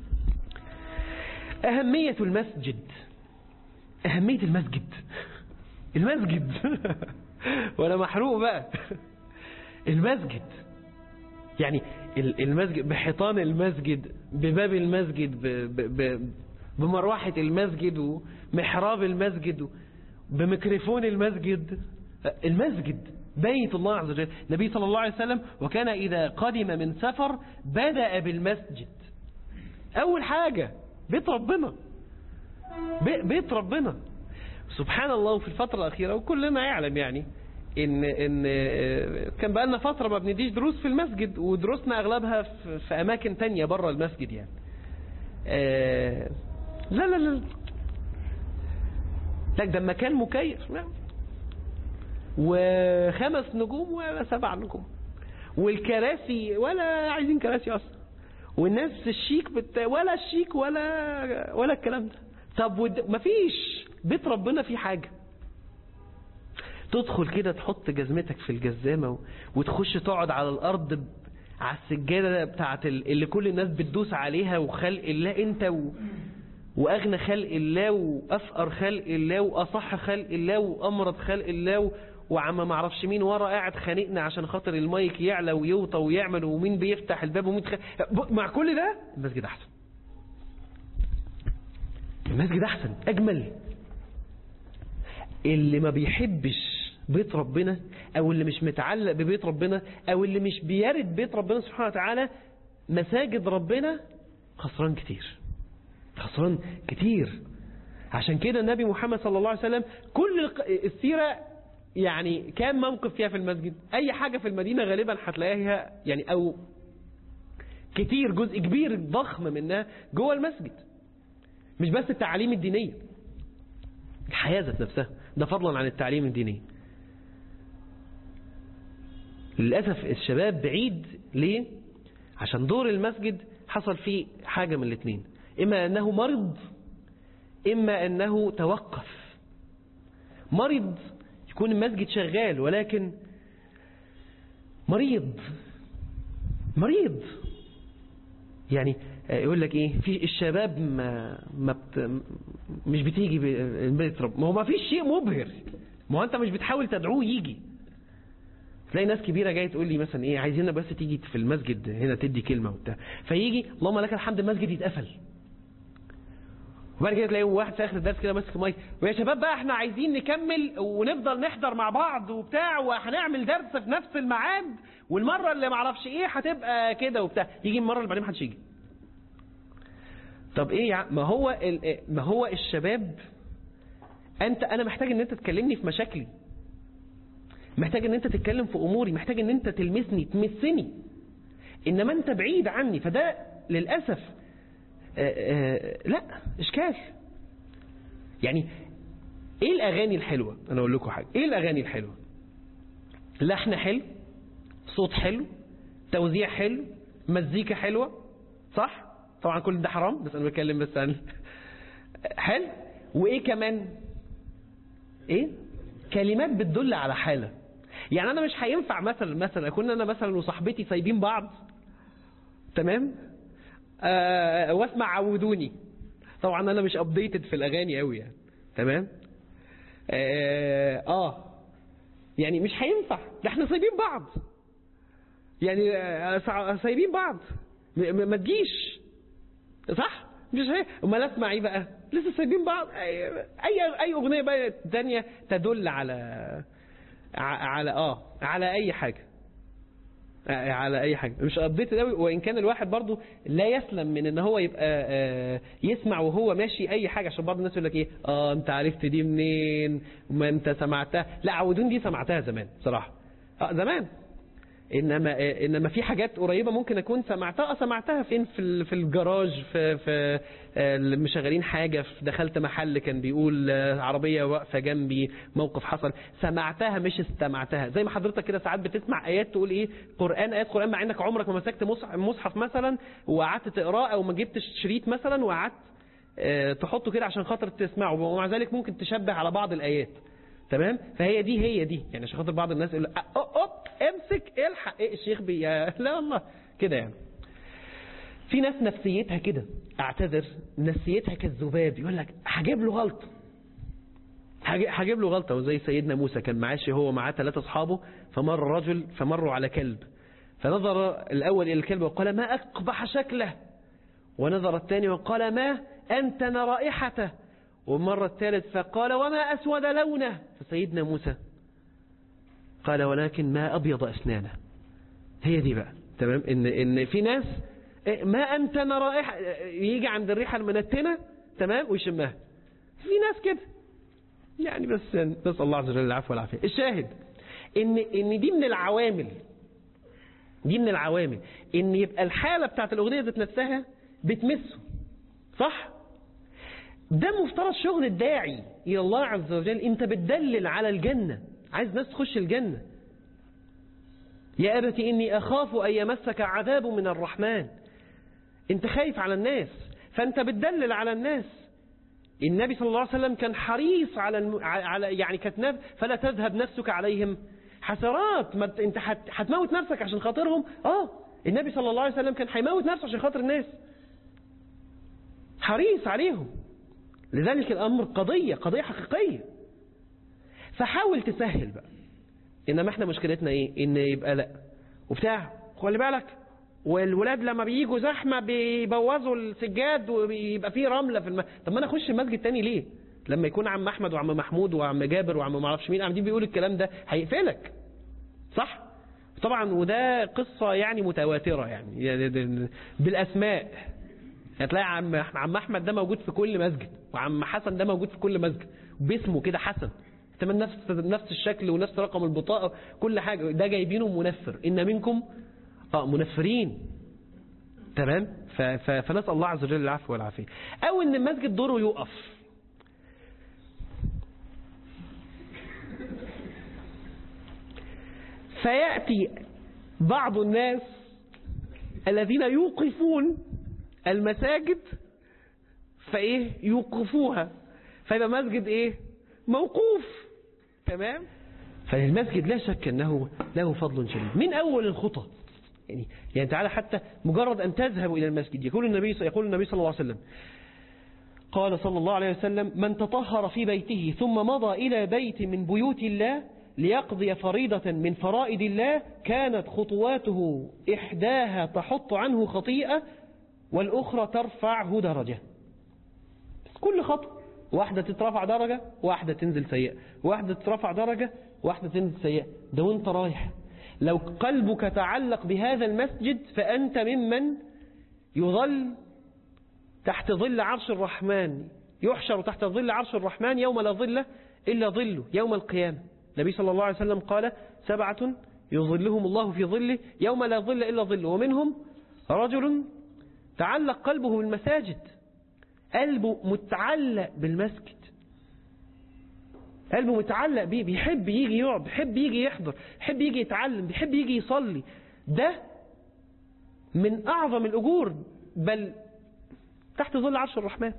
أهمية المسجد أهمية المسجد المسجد ولا محروق بقى المسجد يعني المسجد بحيطان المسجد بباب المسجد ب ب بمروحة المسجد ومحراب المسجد بميكروفون المسجد المسجد بيت الله عز وجل النبي صلى الله عليه وسلم وكان إذا قدم من سفر بدأ بالمسجد أول حاجة بيت ربنا بيت ربنا سبحان الله في الفترة الأخيرة وكلنا يعلم يعني إن, إن كان بقالنا فترة ما بنديش دروس في المسجد ودروسنا أغلبها في أماكن تانية بره المسجد يعني لا لا لا لك ده مكان مكيف وخمس نجوم ولا سبع نجوم والكراسي ولا عايزين كراسي أصلا والناس الشيك بت... ولا الشيك ولا ولا الكلام ده طب ود... مفيش بيت ربنا فيه حاجة تدخل كده تحط جزمتك في الجزامة و... وتخش تقعد على الأرض ب... على السجادة بتاعت ال... اللي كل الناس بتدوس عليها وخلق الله انت و... وأغنى خلق الله وأفقر خلق الله وأصح خلق الله وأمرض خلق الله و... وعم ما اعرفش مين ورا قاعد خانقنا عشان خاطر المايك يعلى ويوطى ويعمل ومين بيفتح الباب ومين تخ... مع كل ده المسجد احسن المسجد احسن اجمل اللي ما بيحبش بيت ربنا او اللي مش متعلق ببيت ربنا او اللي مش بيرد بيت ربنا سبحانه وتعالى مساجد ربنا خسران كتير خسران كتير عشان كده النبي محمد صلى الله عليه وسلم كل السيرة يعني كام موقف فيها في المسجد اي حاجة في المدينة غالبا هتلاقيها يعني او كتير جزء كبير ضخم منها جوه المسجد مش بس التعاليم الدينية الحياة ذات نفسها ده فضلا عن التعليم الديني للأسف الشباب بعيد ليه عشان دور المسجد حصل فيه حاجة من الاثنين إما أنه مرض إما أنه توقف مرض يكون المسجد شغال ولكن مريض مريض يعني يقول لك ايه في الشباب ما, ما بت مش بتيجي بيت رب ما هو ما فيش شيء مبهر ما هو انت مش بتحاول تدعوه يجي تلاقي ناس كبيرة جاية تقول لي مثلا ايه عايزينك بس تيجي في المسجد هنا تدي كلمة وبتاع فيجي اللهم لك الحمد المسجد يتقفل وبعد كده تلاقي واحد في اخر الدرس كده ماسك المايك ويا شباب بقى احنا عايزين نكمل ونفضل نحضر مع بعض وبتاع وهنعمل درس في نفس الميعاد والمره اللي معرفش ايه هتبقى كده وبتاع يجي المره اللي بعدين محدش يجي طب ايه يا ما هو ما هو الشباب انت انا محتاج ان انت تكلمني في مشاكلي محتاج ان انت تتكلم في اموري محتاج ان انت تلمسني تمسني انما انت بعيد عني فده للاسف آآ آآ لا اشكال يعني ايه الاغاني الحلوه انا اقول لكم حاجه ايه الاغاني الحلوه لحن حلو صوت حلو توزيع حلو مزيكا حلوه صح طبعا كل ده حرام بس انا بتكلم بس عن حلو وايه كمان ايه كلمات بتدل على حاله يعني انا مش هينفع مثلا مثلا اكون انا مثلا وصاحبتي سايبين بعض تمام آه واسمع عودوني طبعا انا مش ابديتد في الاغاني قوي يعني تمام آه, اه يعني مش هينفع ده احنا سايبين بعض يعني آه سايبين بعض ما تجيش صح مش هي امال اسمع ايه بقى لسه سايبين بعض اي اي اغنيه بقى ثانيه تدل على على اه على اي حاجه على اي حاجه مش ابديت قوي وان كان الواحد برضو لا يسلم من ان هو يبقى آه يسمع وهو ماشي اي حاجه عشان بعض الناس يقول لك ايه اه انت عرفت دي منين ما انت سمعتها لا عودون دي سمعتها زمان صراحه اه زمان انما انما في حاجات قريبه ممكن اكون سمعتها سمعتها فين في في الجراج في في مشغلين حاجه دخلت محل كان بيقول عربيه واقفه جنبي موقف حصل سمعتها مش استمعتها زي ما حضرتك كده ساعات بتسمع ايات تقول ايه قران ايات قران مع انك عمرك ما مسكت مصحف مثلا وقعدت تقراه او ما جبتش شريط مثلا وقعدت تحطه كده عشان خاطر تسمعه ومع ذلك ممكن تشبه على بعض الايات تمام فهي دي هي دي يعني عشان خاطر بعض الناس يقول اوب امسك الحق ايه الشيخ بي لا والله كده يعني في ناس نفسيتها كده اعتذر نفسيتها كالذباب يقول لك هجيب له غلطه هجيب له غلطه وزي سيدنا موسى كان معاش هو معاه ثلاثه اصحابه فمر رجل فمروا على كلب فنظر الاول الى الكلب وقال ما اقبح شكله ونظر الثاني وقال ما انتن رائحته والمرة الثالث فقال وما أسود لونه فسيدنا موسى قال ولكن ما أبيض أسنانه هي دي بقى تمام إن, إن في ناس ما أنت رائحة يجي عند الريحة المنتنة تمام ويشمها في ناس كده يعني بس نسأل الله عز وجل العفو والعافية الشاهد إن, إن دي من العوامل دي من العوامل إن يبقى الحالة بتاعت الأغنية ذات نفسها بتمسه صح؟ ده مفترض شغل الداعي إلى الله عز وجل أنت بتدلل على الجنة عايز ناس تخش الجنة يا أبت إني أخاف أن يمسك عذاب من الرحمن انت خايف على الناس فانت بتدلل على الناس النبي صلى الله عليه وسلم كان حريص على الم... على يعني كتناب فلا تذهب نفسك عليهم حسرات ما انت هتموت نفسك عشان خاطرهم اه النبي صلى الله عليه وسلم كان هيموت نفسه عشان خاطر الناس حريص عليهم لذلك الامر قضيه قضيه حقيقيه فحاول تسهل بقى انما احنا مشكلتنا ايه ان يبقى لا وبتاع خلي بالك والولاد لما بييجوا زحمه بيبوظوا السجاد وبيبقى فيه رمله في الم... طب ما انا اخش المسجد تاني ليه لما يكون عم احمد وعم محمود وعم جابر وعم ما اعرفش مين قاعدين بيقولوا الكلام ده هيقفلك صح طبعا وده قصه يعني متواتره يعني بالاسماء هتلاقي عم عم احمد ده موجود في كل مسجد وعم حسن ده موجود في كل مسجد باسمه كده حسن تمام نفس نفس الشكل ونفس رقم البطاقه كل حاجه ده جايبينه منفر ان منكم اه منفرين تمام فنسال الله عز وجل العفو والعافيه او ان المسجد دوره يقف فياتي بعض الناس الذين يوقفون المساجد فايه يوقفوها فيبقى مسجد ايه موقوف تمام فالمسجد لا شك انه له فضل شديد من اول الخطى يعني يعني تعالى حتى مجرد ان تذهب الى المسجد يقول النبي يقول النبي صلى الله عليه وسلم قال صلى الله عليه وسلم من تطهر في بيته ثم مضى الى بيت من بيوت الله ليقضي فريضة من فرائض الله كانت خطواته إحداها تحط عنه خطيئة والأخرى ترفعه درجة كل خطوة واحدة تترفع درجة واحدة تنزل سيئة واحدة تترفع درجة واحدة تنزل سيئة ده وانت رايح لو قلبك تعلق بهذا المسجد فأنت ممن يظل تحت ظل عرش الرحمن يحشر تحت ظل عرش الرحمن يوم لا ظل إلا ظله يوم القيامة النبي صلى الله عليه وسلم قال سبعة يظلهم الله في ظله يوم لا ظل إلا ظله ومنهم رجل تعلق قلبه بالمساجد قلبه متعلق بالمسجد قلبه متعلق بيه بيحب يجي يقعد بيحب يجي يحضر بيحب يجي يتعلم بيحب يجي يصلي ده من أعظم الأجور بل تحت ظل عرش الرحمن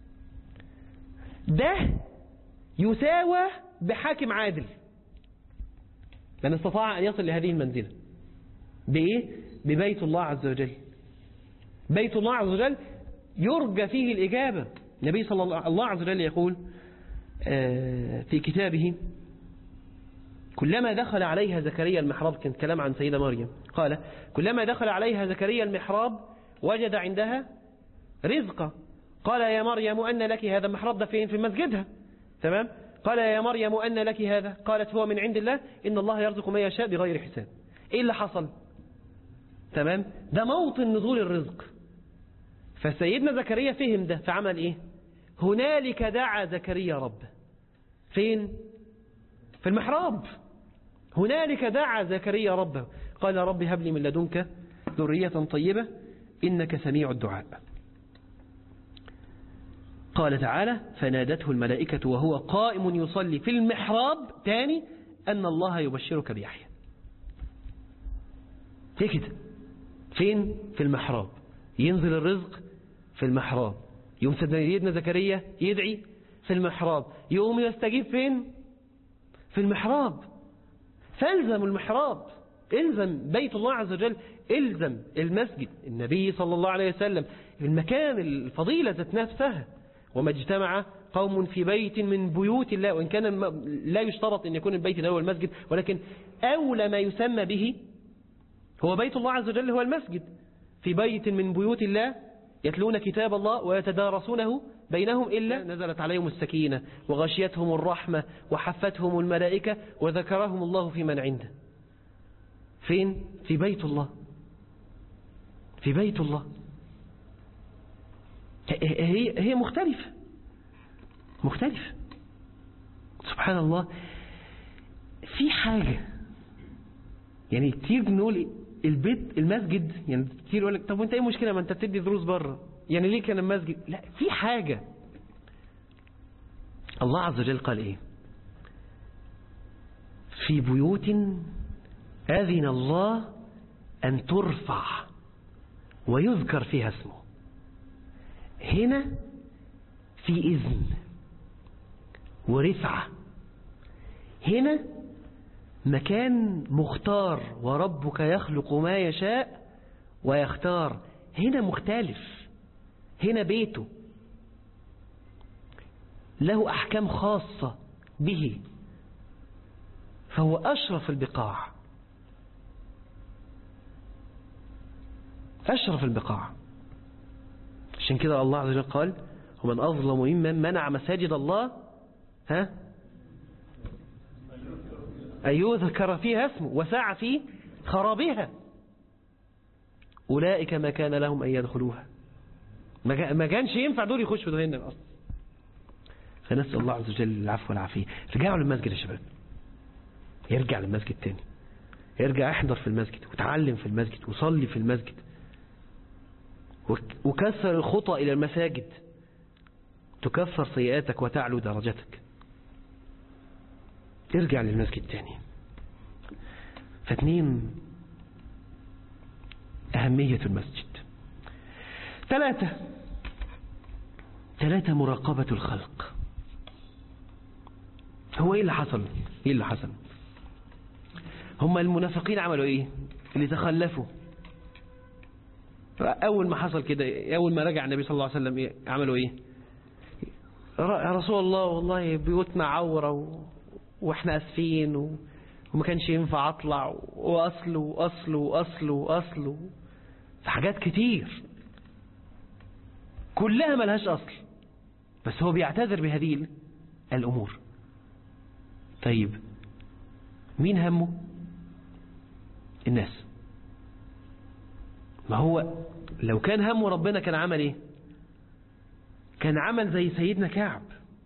ده يساوى بحاكم عادل من استطاع أن يصل لهذه المنزلة بإيه؟ ببيت الله عز وجل بيت الله عز وجل يرجى فيه الإجابة النبي صلى الله, الله عز وجل يقول في كتابه كلما دخل عليها زكريا المحراب كان كلام عن سيدة مريم قال كلما دخل عليها زكريا المحراب وجد عندها رزقا قال يا مريم أن لك هذا المحراب ده فين في مسجدها تمام قال يا مريم أن لك هذا قالت هو من عند الله إن الله يرزق من يشاء بغير حساب إيه اللي حصل تمام ده موطن نزول الرزق فسيدنا زكريا فهم ده فعمل إيه هنالك دعا زكريا ربه فين في المحراب هنالك دعا زكريا ربه قال رب هب لي من لدنك ذرية طيبة إنك سميع الدعاء قال تعالى فنادته الملائكة وهو قائم يصلي في المحراب تاني أن الله يبشرك بيحيى ليه كده فين في المحراب ينزل الرزق في المحراب يوم سيدنا زكريا يدعي في المحراب يقوم يستجيب فين في المحراب فالزم المحراب الزم بيت الله عز وجل الزم المسجد النبي صلى الله عليه وسلم المكان الفضيلة ذات نفسها وما اجتمع قوم في بيت من بيوت الله وإن كان لا يشترط أن يكون البيت ده هو المسجد ولكن أولى ما يسمى به هو بيت الله عز وجل هو المسجد في بيت من بيوت الله يتلون كتاب الله ويتدارسونه بينهم إلا نزلت عليهم السكينة وغشيتهم الرحمة وحفتهم الملائكة وذكرهم الله في من عنده فين؟ في بيت الله في بيت الله هي هي مختلفة مختلفة سبحان الله في حاجة يعني كتير بنقول البيت المسجد يعني كتير يقول لك طب وانت ايه المشكلة ما انت بتدي دروس بره يعني ليه كان المسجد لا في حاجة الله عز وجل قال ايه في بيوت أذن الله أن ترفع ويذكر فيها اسمه هنا في إذن ورفعة هنا مكان مختار وربك يخلق ما يشاء ويختار هنا مختلف هنا بيته له أحكام خاصة به فهو أشرف البقاع أشرف البقاع عشان كده الله عز وجل قال ومن أظلم ممن منع مساجد الله ها أن يذكر فيها اسمه وسعى في خرابها أولئك ما كان لهم أن يدخلوها ما كانش ينفع دول يخشوا جهنم أصلا فنسأل الله عز وجل العفو والعافية رجعوا للمسجد يا شباب يرجع للمسجد تاني يرجع احضر في المسجد وتعلم في المسجد وصلي في المسجد وكسر الخطى إلى المساجد تكفر سيئاتك وتعلو درجتك ارجع للمسجد تاني فاثنين أهمية المسجد ثلاثة ثلاثة مراقبة الخلق هو ايه اللي حصل ايه اللي حصل هم المنافقين عملوا ايه اللي تخلفوا اول ما حصل كده اول ما رجع النبي صلى الله عليه وسلم إيه؟ عملوا ايه يا رسول الله والله بيوتنا عورة و... واحنا اسفين و... وما كانش ينفع اطلع واصل واصل واصل واصل في حاجات كتير كلها ملهاش اصل بس هو بيعتذر بهذه الامور طيب مين همه الناس ما هو لو كان همه ربنا كان عمل ايه كان عمل زي سيدنا كعب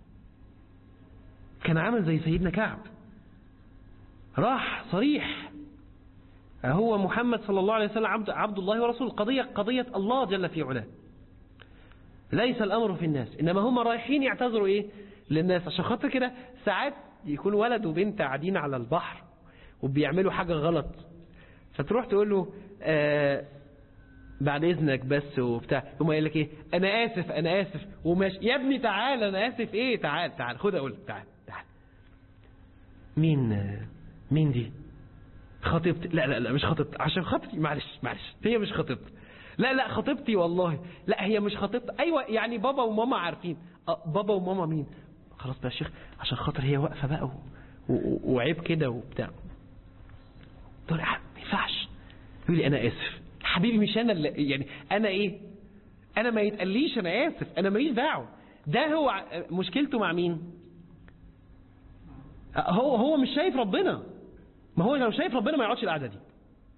كان عمل زي سيدنا كعب راح صريح هو محمد صلى الله عليه وسلم عبد, عبد الله ورسوله قضية قضية الله جل في علاه ليس الأمر في الناس إنما هم رايحين يعتذروا إيه للناس عشان خاطر كده ساعات يكون ولد وبنت قاعدين على البحر وبيعملوا حاجة غلط فتروح تقول له آه بعد اذنك بس وبتاع يقوم قايل لك ايه انا اسف انا اسف وماشي يا ابني تعال انا اسف ايه تعال تعال خد اقول تعال تعال مين مين دي خطيبتي لا لا لا مش خطيبتي عشان خطيبتي معلش معلش هي مش خطيبتي لا لا خطيبتي والله لا هي مش خطيبتي ايوه يعني بابا وماما عارفين أه بابا وماما مين خلاص بقى يا شيخ عشان خاطر هي واقفه بقى و... و... وعيب كده وبتاع تقول ما ينفعش يقول لي انا اسف حبيبي مش انا اللي يعني انا ايه انا ما يتقليش انا اسف انا ماليش دعوه ده هو مشكلته مع مين هو هو مش شايف ربنا ما هو لو شايف ربنا ما يقعدش القعده دي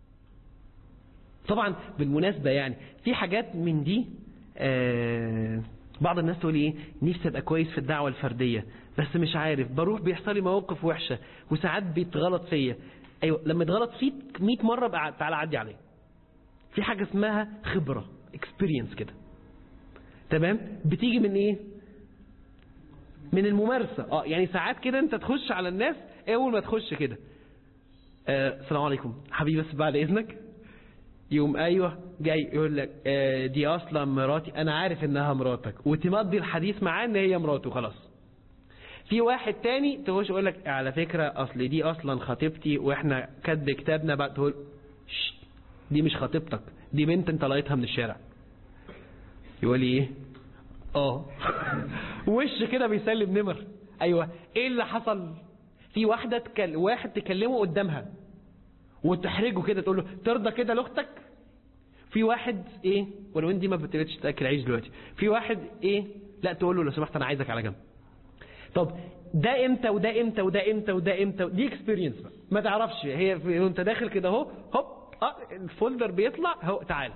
طبعا بالمناسبه يعني في حاجات من دي آه بعض الناس تقول ايه نفسي ابقى كويس في الدعوه الفرديه بس مش عارف بروح بيحصل لي مواقف وحشه وساعات بيتغلط فيا ايوه لما يتغلط فيك 100 مره بقى تعالى عدي عليه في حاجة اسمها خبرة experience كده تمام بتيجي من ايه من الممارسة اه يعني ساعات كده انت تخش على الناس اول ما تخش كده آه السلام عليكم حبيبي بس بعد اذنك يوم ايوه جاي يقول لك آه دي اصلا مراتي انا عارف انها مراتك وتمضي الحديث معاه ان هي مراته خلاص في واحد تاني تخش يقول لك على فكرة اصل دي اصلا خطيبتي واحنا كاتب كتابنا بقى تقول شت دي مش خطيبتك دي بنت انت لقيتها من الشارع يقول لي ايه اه وش كده بيسلم نمر ايوه ايه اللي حصل في واحده تكل... واحد تكلمه قدامها وتحرجه كده تقول له ترضى كده لاختك في واحد ايه ولو ان دي ما بتبقتش تاكل عيش دلوقتي في واحد ايه لا تقول له لو سمحت انا عايزك على جنب طب ده امتى وده امتى وده امتى وده امتى دي اكسبيرينس ما تعرفش هي وانت داخل كده اهو هوب اه الفولدر بيطلع هو تعال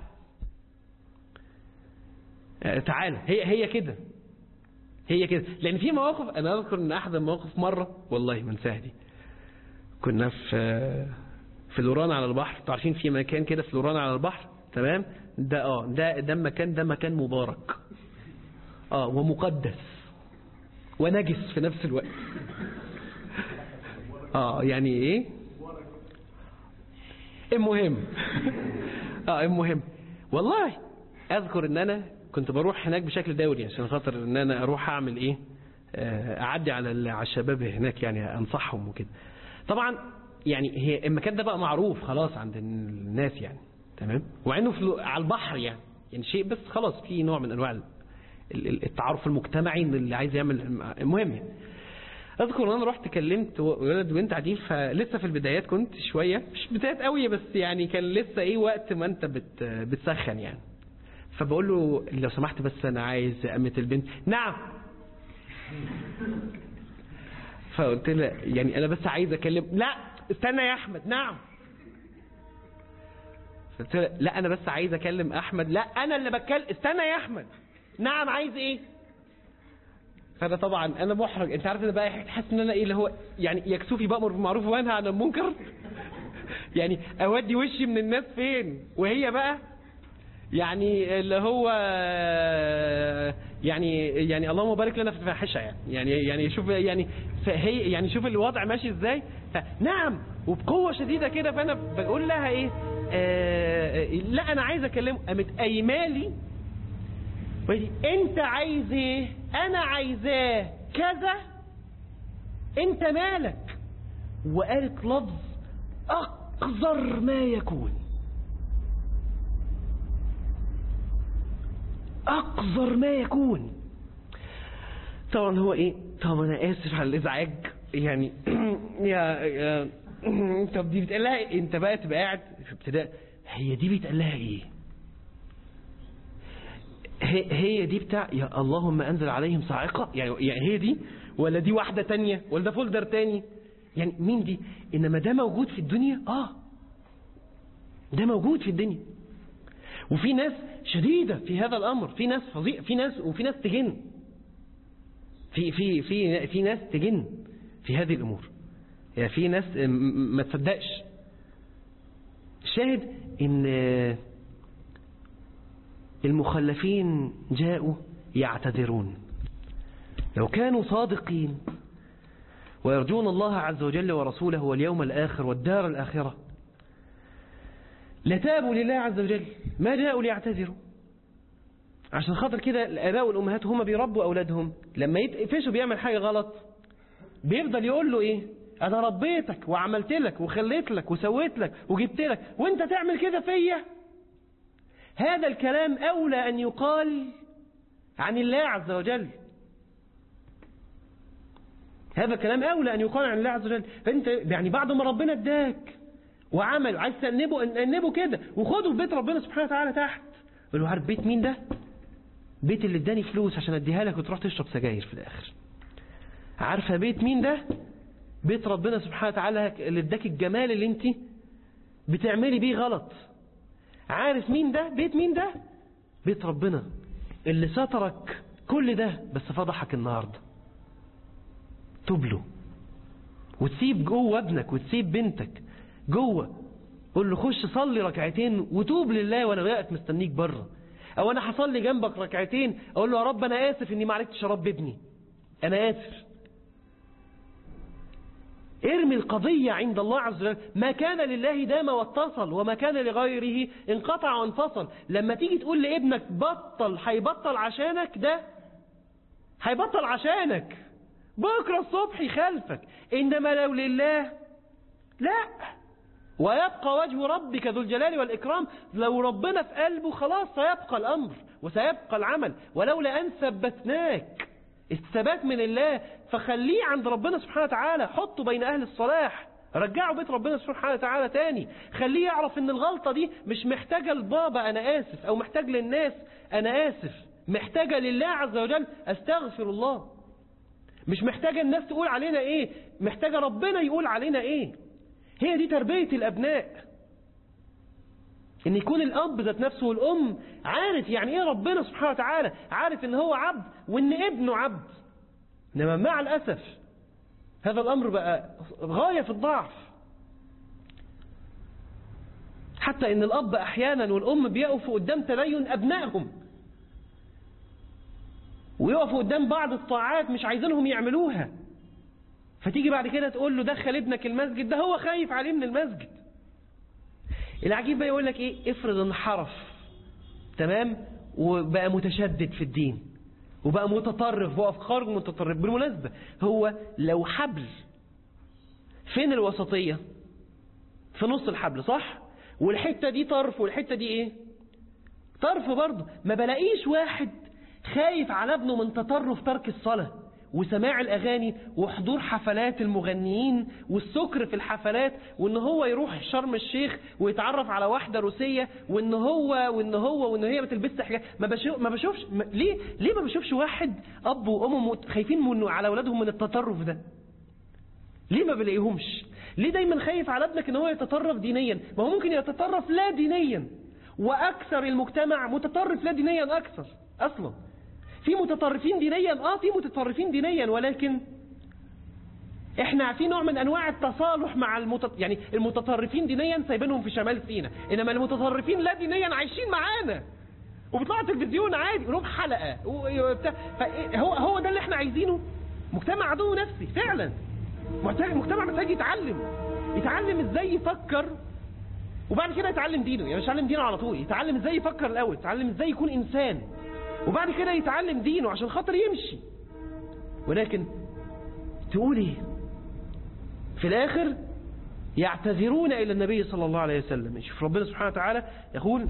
تعال هي هي كده هي كده لان في مواقف انا اذكر ان احد المواقف مره والله ما انساها دي كنا في في لوران على البحر انتوا عارفين في مكان كده في لوران على البحر تمام ده اه ده ده مكان ده مكان مبارك اه ومقدس ونجس في نفس الوقت اه يعني ايه المهم اه المهم والله اذكر ان انا كنت بروح هناك بشكل دوري عشان خاطر ان انا اروح اعمل ايه آه، اعدي على ال- على الشباب هناك يعني انصحهم وكده طبعا يعني هي المكان ده بقى معروف خلاص عند الناس يعني تمام وعنده في على البحر يعني يعني شيء بس خلاص في نوع من انواع ال- ال- التعارف المجتمعي ان اللي عايز يعمل المهم يعني اذكر ان انا رحت كلمت ولد وبنت قاعدين فلسه في البدايات كنت شويه مش بدايات قوي بس يعني كان لسه ايه وقت ما انت بت بتسخن يعني فبقول له لو سمحت بس انا عايز قامت البنت نعم فقلت له يعني انا بس عايز اكلم لا استنى يا احمد نعم قلت له لا انا بس عايز اكلم احمد لا انا اللي بتكلم استنى يا احمد نعم عايز ايه فانا طبعا انا محرج انت عارف انا بقى حاسس ان انا ايه اللي هو يعني يكسوفي بامر بالمعروف وانهى عن المنكر يعني اودي وشي من الناس فين وهي بقى يعني اللي هو يعني يعني اللهم بارك لنا في الفاحشه يعني يعني يعني شوف يعني هي يعني شوف الوضع ماشي ازاي فنعم وبقوه شديده كده فانا بقول لها ايه آه لا انا عايز اكلمه قامت قايمالي وقالت لي، انت عايز ايه انا عايزاه كذا انت مالك وقالت لفظ اقذر ما يكون اقذر ما يكون طبعا هو ايه طبعا انا اسف على الازعاج يعني يا, يا طب دي بتقول لها إيه؟ انت بقى تبقى قاعد في ابتداء هي دي بيتقال لها ايه هي, هي دي بتاع يا اللهم انزل عليهم صاعقه يعني يعني هي دي ولا دي واحده تانية ولا ده فولدر تاني يعني مين دي انما ده موجود في الدنيا اه ده موجود في الدنيا وفي ناس شديدة في هذا الأمر في ناس فظيع في ناس وفي ناس تجن في في في في ناس تجن في هذه الأمور يعني في ناس م- م- ما تصدقش الشاهد إن المخلفين جاءوا يعتذرون لو كانوا صادقين ويرجون الله عز وجل ورسوله واليوم الآخر والدار الآخرة لتابوا لله عز وجل ما جاءوا ليعتذروا عشان خاطر كده الآباء والأمهات هما بيربوا أولادهم لما يتقفشوا بيعمل حاجة غلط بيفضل يقول له إيه أنا ربيتك وعملت لك وخليت لك وسويت لك وجبت لك وأنت تعمل كده فيا هذا الكلام أولى أن يقال عن الله عز وجل هذا الكلام أولى أن يقال عن الله عز وجل فأنت يعني بعد ما ربنا اداك وعمل عايز تأنبه أنبه كده وخده في بيت ربنا سبحانه وتعالى تحت قول له عارف بيت مين ده بيت اللي اداني فلوس عشان اديها لك وتروح تشرب سجاير في الاخر عارفه بيت مين ده بيت ربنا سبحانه وتعالى اللي اداك الجمال اللي انت بتعملي بيه غلط عارف مين ده بيت مين ده بيت ربنا اللي سترك كل ده بس فضحك النهارده توب له وتسيب جوه ابنك وتسيب بنتك جوه قول له خش صلي ركعتين وتوب لله وانا واقف مستنيك بره او انا هصلي جنبك ركعتين اقول له يا رب انا اسف اني ما عرفتش اربي ابني انا اسف ارمي القضية عند الله عز وجل ما كان لله دام واتصل وما كان لغيره انقطع وانفصل لما تيجي تقول لابنك بطل هيبطل عشانك ده هيبطل عشانك بكرة الصبح يخالفك إنما لو لله لا ويبقى وجه ربك ذو الجلال والإكرام لو ربنا في قلبه خلاص سيبقى الأمر وسيبقى العمل ولولا أن ثبتناك الثبات من الله فخليه عند ربنا سبحانه وتعالى حطه بين أهل الصلاح رجعوا بيت ربنا سبحانه وتعالى تاني خليه يعرف ان الغلطة دي مش محتاجة لبابا انا اسف او محتاج للناس انا اسف محتاجة لله عز وجل استغفر الله مش محتاجة الناس تقول علينا ايه محتاجة ربنا يقول علينا ايه هي دي تربية الابناء ان يكون الاب ذات نفسه والام عارف يعني ايه ربنا سبحانه وتعالى عارف ان هو عبد وان ابنه عبد انما مع الاسف هذا الامر بقى غاية في الضعف حتى ان الاب احيانا والام بيقفوا قدام تبين ابنائهم ويقفوا قدام بعض الطاعات مش عايزينهم يعملوها فتيجي بعد كده تقول له دخل ابنك المسجد ده هو خايف عليه من المسجد العجيب بقى يقول لك ايه افرض انحرف تمام وبقى متشدد في الدين وبقى متطرف وأفكار متطرف بالمناسبة هو لو حبل فين الوسطية في نص الحبل صح والحتة دي طرف والحتة دي ايه طرف برضه ما بلاقيش واحد خايف على ابنه من تطرف ترك الصلاة وسماع الأغاني وحضور حفلات المغنيين والسكر في الحفلات وإن هو يروح شرم الشيخ ويتعرف على واحدة روسية وإن هو وإن هو وإن هي ما تلبسش حاجات ما بشوف ما بشوفش ما ليه ليه ما بشوفش واحد أب وأم مت- خايفين من على أولادهم من التطرف ده ليه ما بلاقيهمش ليه دايما خايف على ابنك ان هو يتطرف دينيا ما هو ممكن يتطرف لا دينيا واكثر المجتمع متطرف لا دينيا اكثر اصلا في متطرفين دينيا اه في متطرفين دينيا ولكن احنا في نوع من انواع التصالح مع المتط... يعني المتطرفين دينيا سايبينهم في شمال سيناء انما المتطرفين لا دينيا عايشين معانا وبيطلعوا التلفزيون عادي ولهم حلقه وبتاع هو هو ده اللي احنا عايزينه مجتمع عدو نفسي فعلا محتاج مجتمع محتاج يتعلم يتعلم ازاي يفكر وبعد كده يتعلم دينه يعني مش يتعلم دينه على طول يتعلم ازاي يفكر الاول يتعلم ازاي يكون انسان وبعد كده يتعلم دينه عشان خاطر يمشي ولكن تقول ايه في الاخر يعتذرون الى النبي صلى الله عليه وسلم شوف ربنا سبحانه وتعالى يقول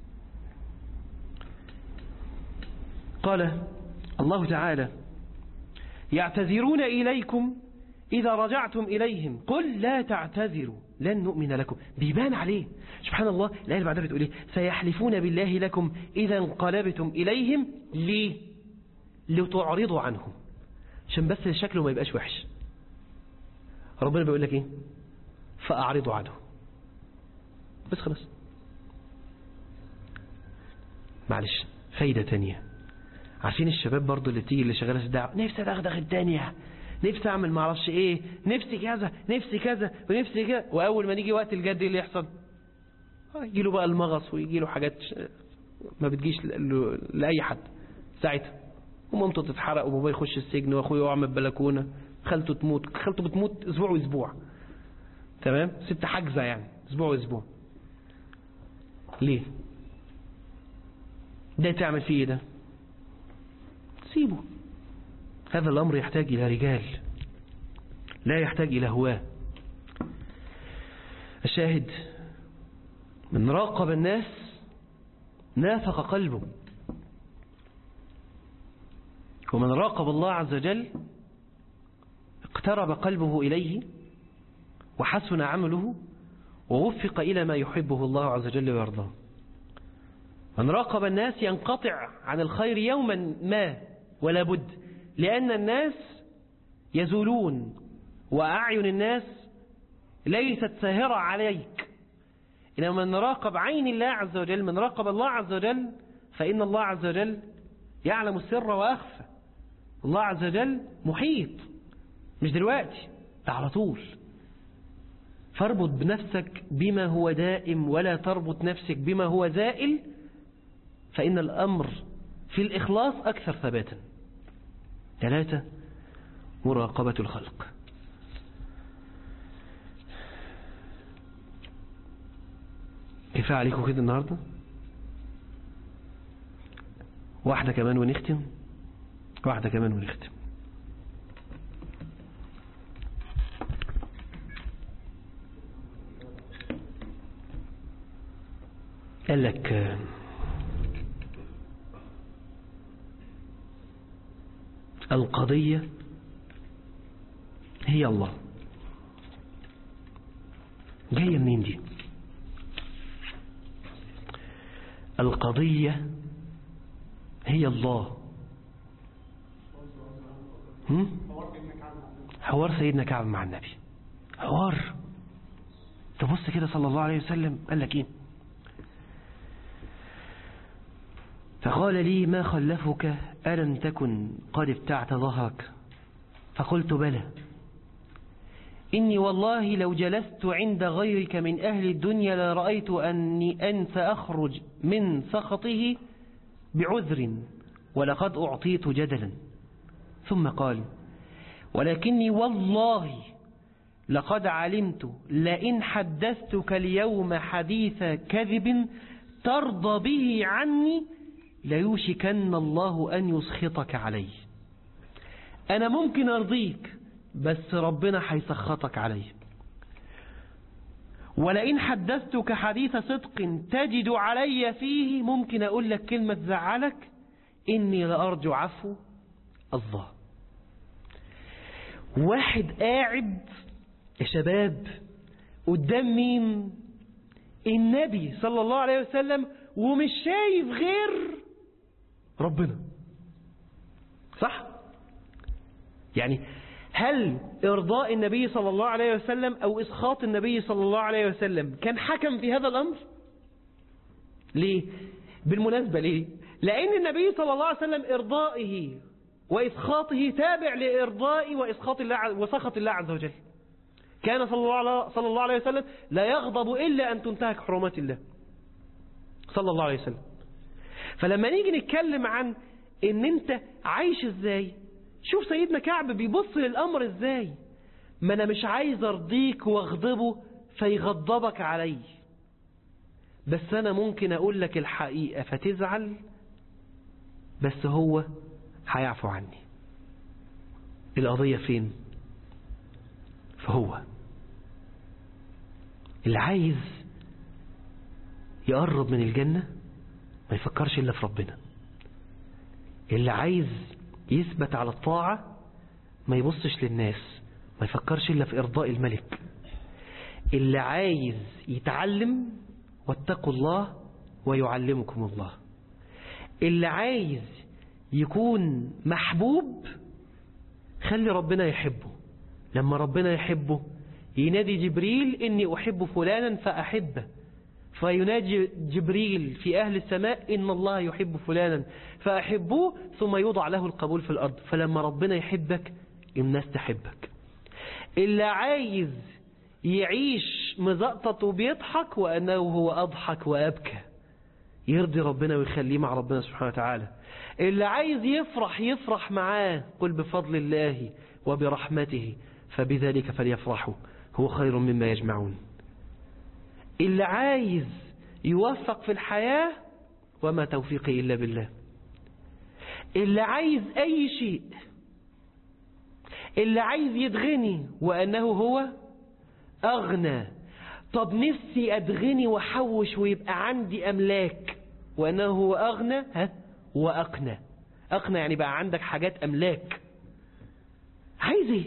قال الله تعالى يعتذرون إليكم إذا رجعتم إليهم قل لا تعتذروا لن نؤمن لكم بيبان عليه سبحان الله الآية اللي بعدها بتقول إيه سيحلفون بالله لكم إذا انقلبتم إليهم ليه لتعرضوا عنهم عشان بس شكله ما يبقاش وحش ربنا بيقول لك إيه فأعرضوا عنه بس خلاص معلش فايدة تانية عارفين الشباب برضو اللي تيجي اللي شغاله في الدعوه نفسي ادغدغ الدنيا نفسي اعمل ما اعرفش ايه نفسي كذا نفسي كذا ونفسي كذا واول ما نيجي وقت الجد إيه اللي يحصل يجي له بقى المغص ويجي له حاجات ش- ما بتجيش ل- ل- لاي حد ساعتها ومامته تتحرق وبابا يخش السجن واخويا يقع من البلكونه خالته تموت خالته بتموت اسبوع واسبوع تمام ست حاجزه يعني اسبوع واسبوع ليه ده تعمل فيه ايه ده سيبه هذا الأمر يحتاج إلى رجال لا يحتاج إلى هواه الشاهد من راقب الناس نافق قلبه ومن راقب الله عز وجل اقترب قلبه إليه وحسن عمله ووفق إلى ما يحبه الله عز وجل ويرضاه من راقب الناس ينقطع عن الخير يوما ما ولا بد لأن الناس يزولون وأعين الناس ليست ساهرة عليك إنما من راقب عين الله عز وجل من راقب الله عز وجل فإن الله عز وجل يعلم السر وأخفى الله عز وجل محيط مش دلوقتي ده على طول فاربط بنفسك بما هو دائم ولا تربط نفسك بما هو زائل فإن الأمر في الإخلاص أكثر ثباتا ثلاثة مراقبة الخلق كفاية عليكم كده النهاردة واحدة كمان ونختم واحدة كمان ونختم قال لك آه، القضية هي الله جاية منين دي القضية هي الله هم؟ حوار سيدنا كعب مع النبي حوار تبص كده صلى الله عليه وسلم قال لك ايه فقال لي ما خلفك ألم تكن قد ابتعت ظهرك فقلت بلى إني والله لو جلست عند غيرك من أهل الدنيا لرأيت أني أن سأخرج من سخطه بعذر ولقد أعطيت جدلا ثم قال ولكني والله لقد علمت لئن حدثتك اليوم حديث كذب ترضى به عني ليوشكن الله أن يسخطك علي أنا ممكن أرضيك بس ربنا هيسخطك علي ولئن حدثتك حديث صدق تجد علي فيه ممكن أقول لك كلمة تزعلك إني لأرجو عفو الله واحد قاعد يا شباب قدام مين النبي صلى الله عليه وسلم ومش شايف غير ربنا صح يعني هل إرضاء النبي صلى الله عليه وسلم أو إسخاط النبي صلى الله عليه وسلم كان حكم في هذا الأمر ليه بالمناسبة ليه لأن النبي صلى الله عليه وسلم إرضائه وإسخاطه تابع لإرضاء وإسخاط الله وسخط الله عز وجل كان صلى الله عليه صلى الله عليه وسلم لا يغضب إلا أن تنتهك حرمات الله صلى الله عليه وسلم فلما نيجي نتكلم عن ان انت عايش ازاي شوف سيدنا كعب بيبص للامر ازاي ما انا مش عايز ارضيك واغضبه فيغضبك علي بس انا ممكن اقول لك الحقيقة فتزعل بس هو هيعفو عني القضية فين فهو اللي عايز يقرب من الجنة ما يفكرش إلا في ربنا اللي عايز يثبت على الطاعة ما يبصش للناس ما يفكرش إلا في إرضاء الملك اللي عايز يتعلم واتقوا الله ويعلمكم الله اللي عايز يكون محبوب خلي ربنا يحبه لما ربنا يحبه ينادي جبريل إني أحب فلانا فأحبه فينادي جبريل في أهل السماء إن الله يحب فلانا فأحبوه ثم يوضع له القبول في الأرض فلما ربنا يحبك الناس تحبك اللي عايز يعيش مزقطط وبيضحك وأنه هو أضحك وأبكى يرضي ربنا ويخليه مع ربنا سبحانه وتعالى اللي عايز يفرح يفرح معاه قل بفضل الله وبرحمته فبذلك فليفرحوا هو خير مما يجمعون اللي عايز يوفق في الحياة وما توفيقي إلا بالله اللي عايز أي شيء اللي عايز يدغني وأنه هو أغنى طب نفسي أدغني وحوش ويبقى عندي أملاك وأنه هو أغنى ها وأقنى أقنى يعني بقى عندك حاجات أملاك عايز إيه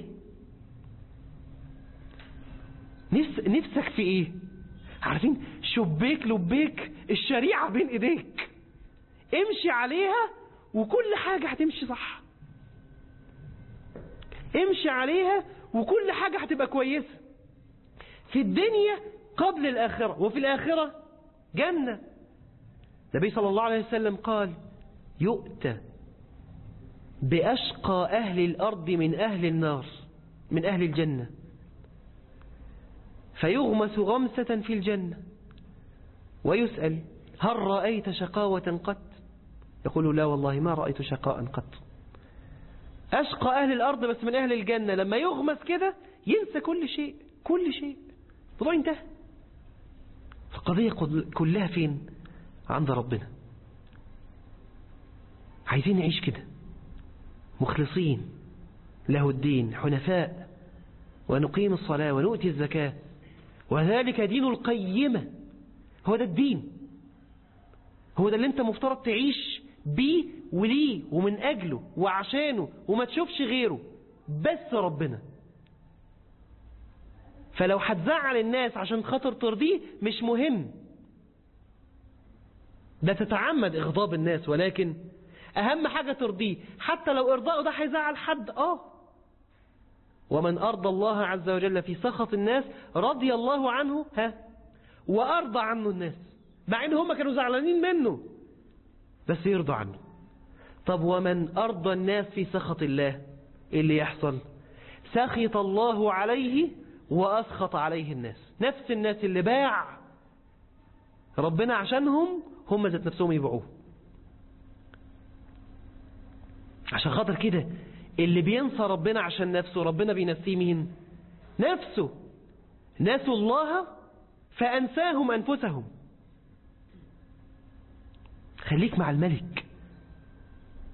نفس نفسك في إيه عارفين شبيك لبيك الشريعة بين ايديك امشي عليها وكل حاجة هتمشي صح امشي عليها وكل حاجة هتبقى كويسة في الدنيا قبل الآخرة وفي الآخرة جنة النبي صلى الله عليه وسلم قال يؤتى بأشقى أهل الأرض من أهل النار من أهل الجنة فيغمس غمسة في الجنة ويسأل هل رأيت شقاوة قط يقول لا والله ما رأيت شقاء قط أشقى أهل الأرض بس من أهل الجنة لما يغمس كده ينسى كل شيء كل شيء الموضوع انتهى القضية كلها فين عند ربنا عايزين نعيش كده مخلصين له الدين حنفاء ونقيم الصلاة ونؤتي الزكاة وذلك دين القيمة هو ده الدين هو ده اللي انت مفترض تعيش بيه وليه ومن أجله وعشانه وما تشوفش غيره بس ربنا فلو هتزعل الناس عشان خاطر ترضيه مش مهم ده تتعمد إغضاب الناس ولكن أهم حاجة ترضيه حتى لو إرضاءه ده هيزعل حد آه ومن أرضى الله عز وجل في سخط الناس رضي الله عنه ها وأرضى عنه الناس مع إن هم كانوا زعلانين منه بس يرضى عنه طب ومن أرضى الناس في سخط الله إيه اللي يحصل سخط الله عليه وأسخط عليه الناس نفس الناس اللي باع ربنا عشانهم هم ذات نفسهم يبيعوه عشان خاطر كده اللي بينسى ربنا عشان نفسه ربنا بينسيه مين نفسه نسوا الله فأنساهم أنفسهم خليك مع الملك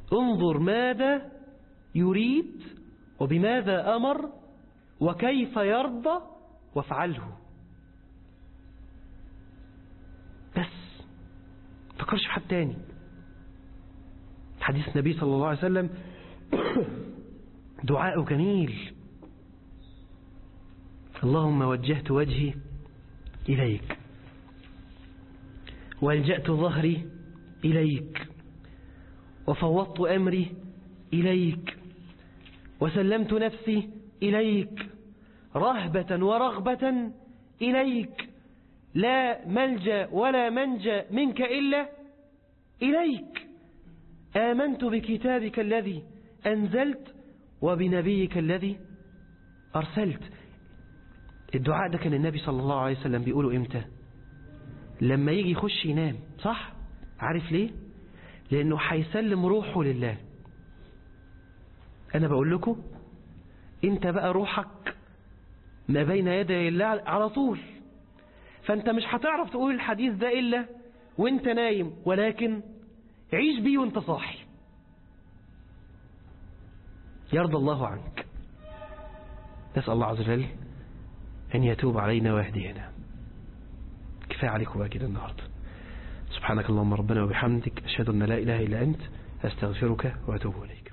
انظر ماذا يريد وبماذا أمر وكيف يرضى وافعله بس فكرش في حد تاني حديث النبي صلى الله عليه وسلم دعاء جميل اللهم وجهت وجهي إليك والجأت ظهري إليك وفوضت أمري إليك وسلمت نفسي إليك رهبة ورغبة إليك لا ملجأ ولا منجا منك إلا إليك آمنت بكتابك الذي أنزلت وبنبيك الذي أرسلت الدعاء ده كان النبي صلى الله عليه وسلم بيقوله إمتى لما يجي يخش ينام صح عارف ليه لأنه هيسلم روحه لله أنا بقول لكم أنت بقى روحك ما بين يدي الله على طول فأنت مش هتعرف تقول الحديث ده إلا وانت نايم ولكن عيش بيه وانت صاحي يرضى الله عنك نسأل الله عز وجل أن يتوب علينا ويهدينا كفاية عليكم بقى كده النهاردة سبحانك اللهم ربنا وبحمدك أشهد أن لا إله إلا أنت أستغفرك وأتوب إليك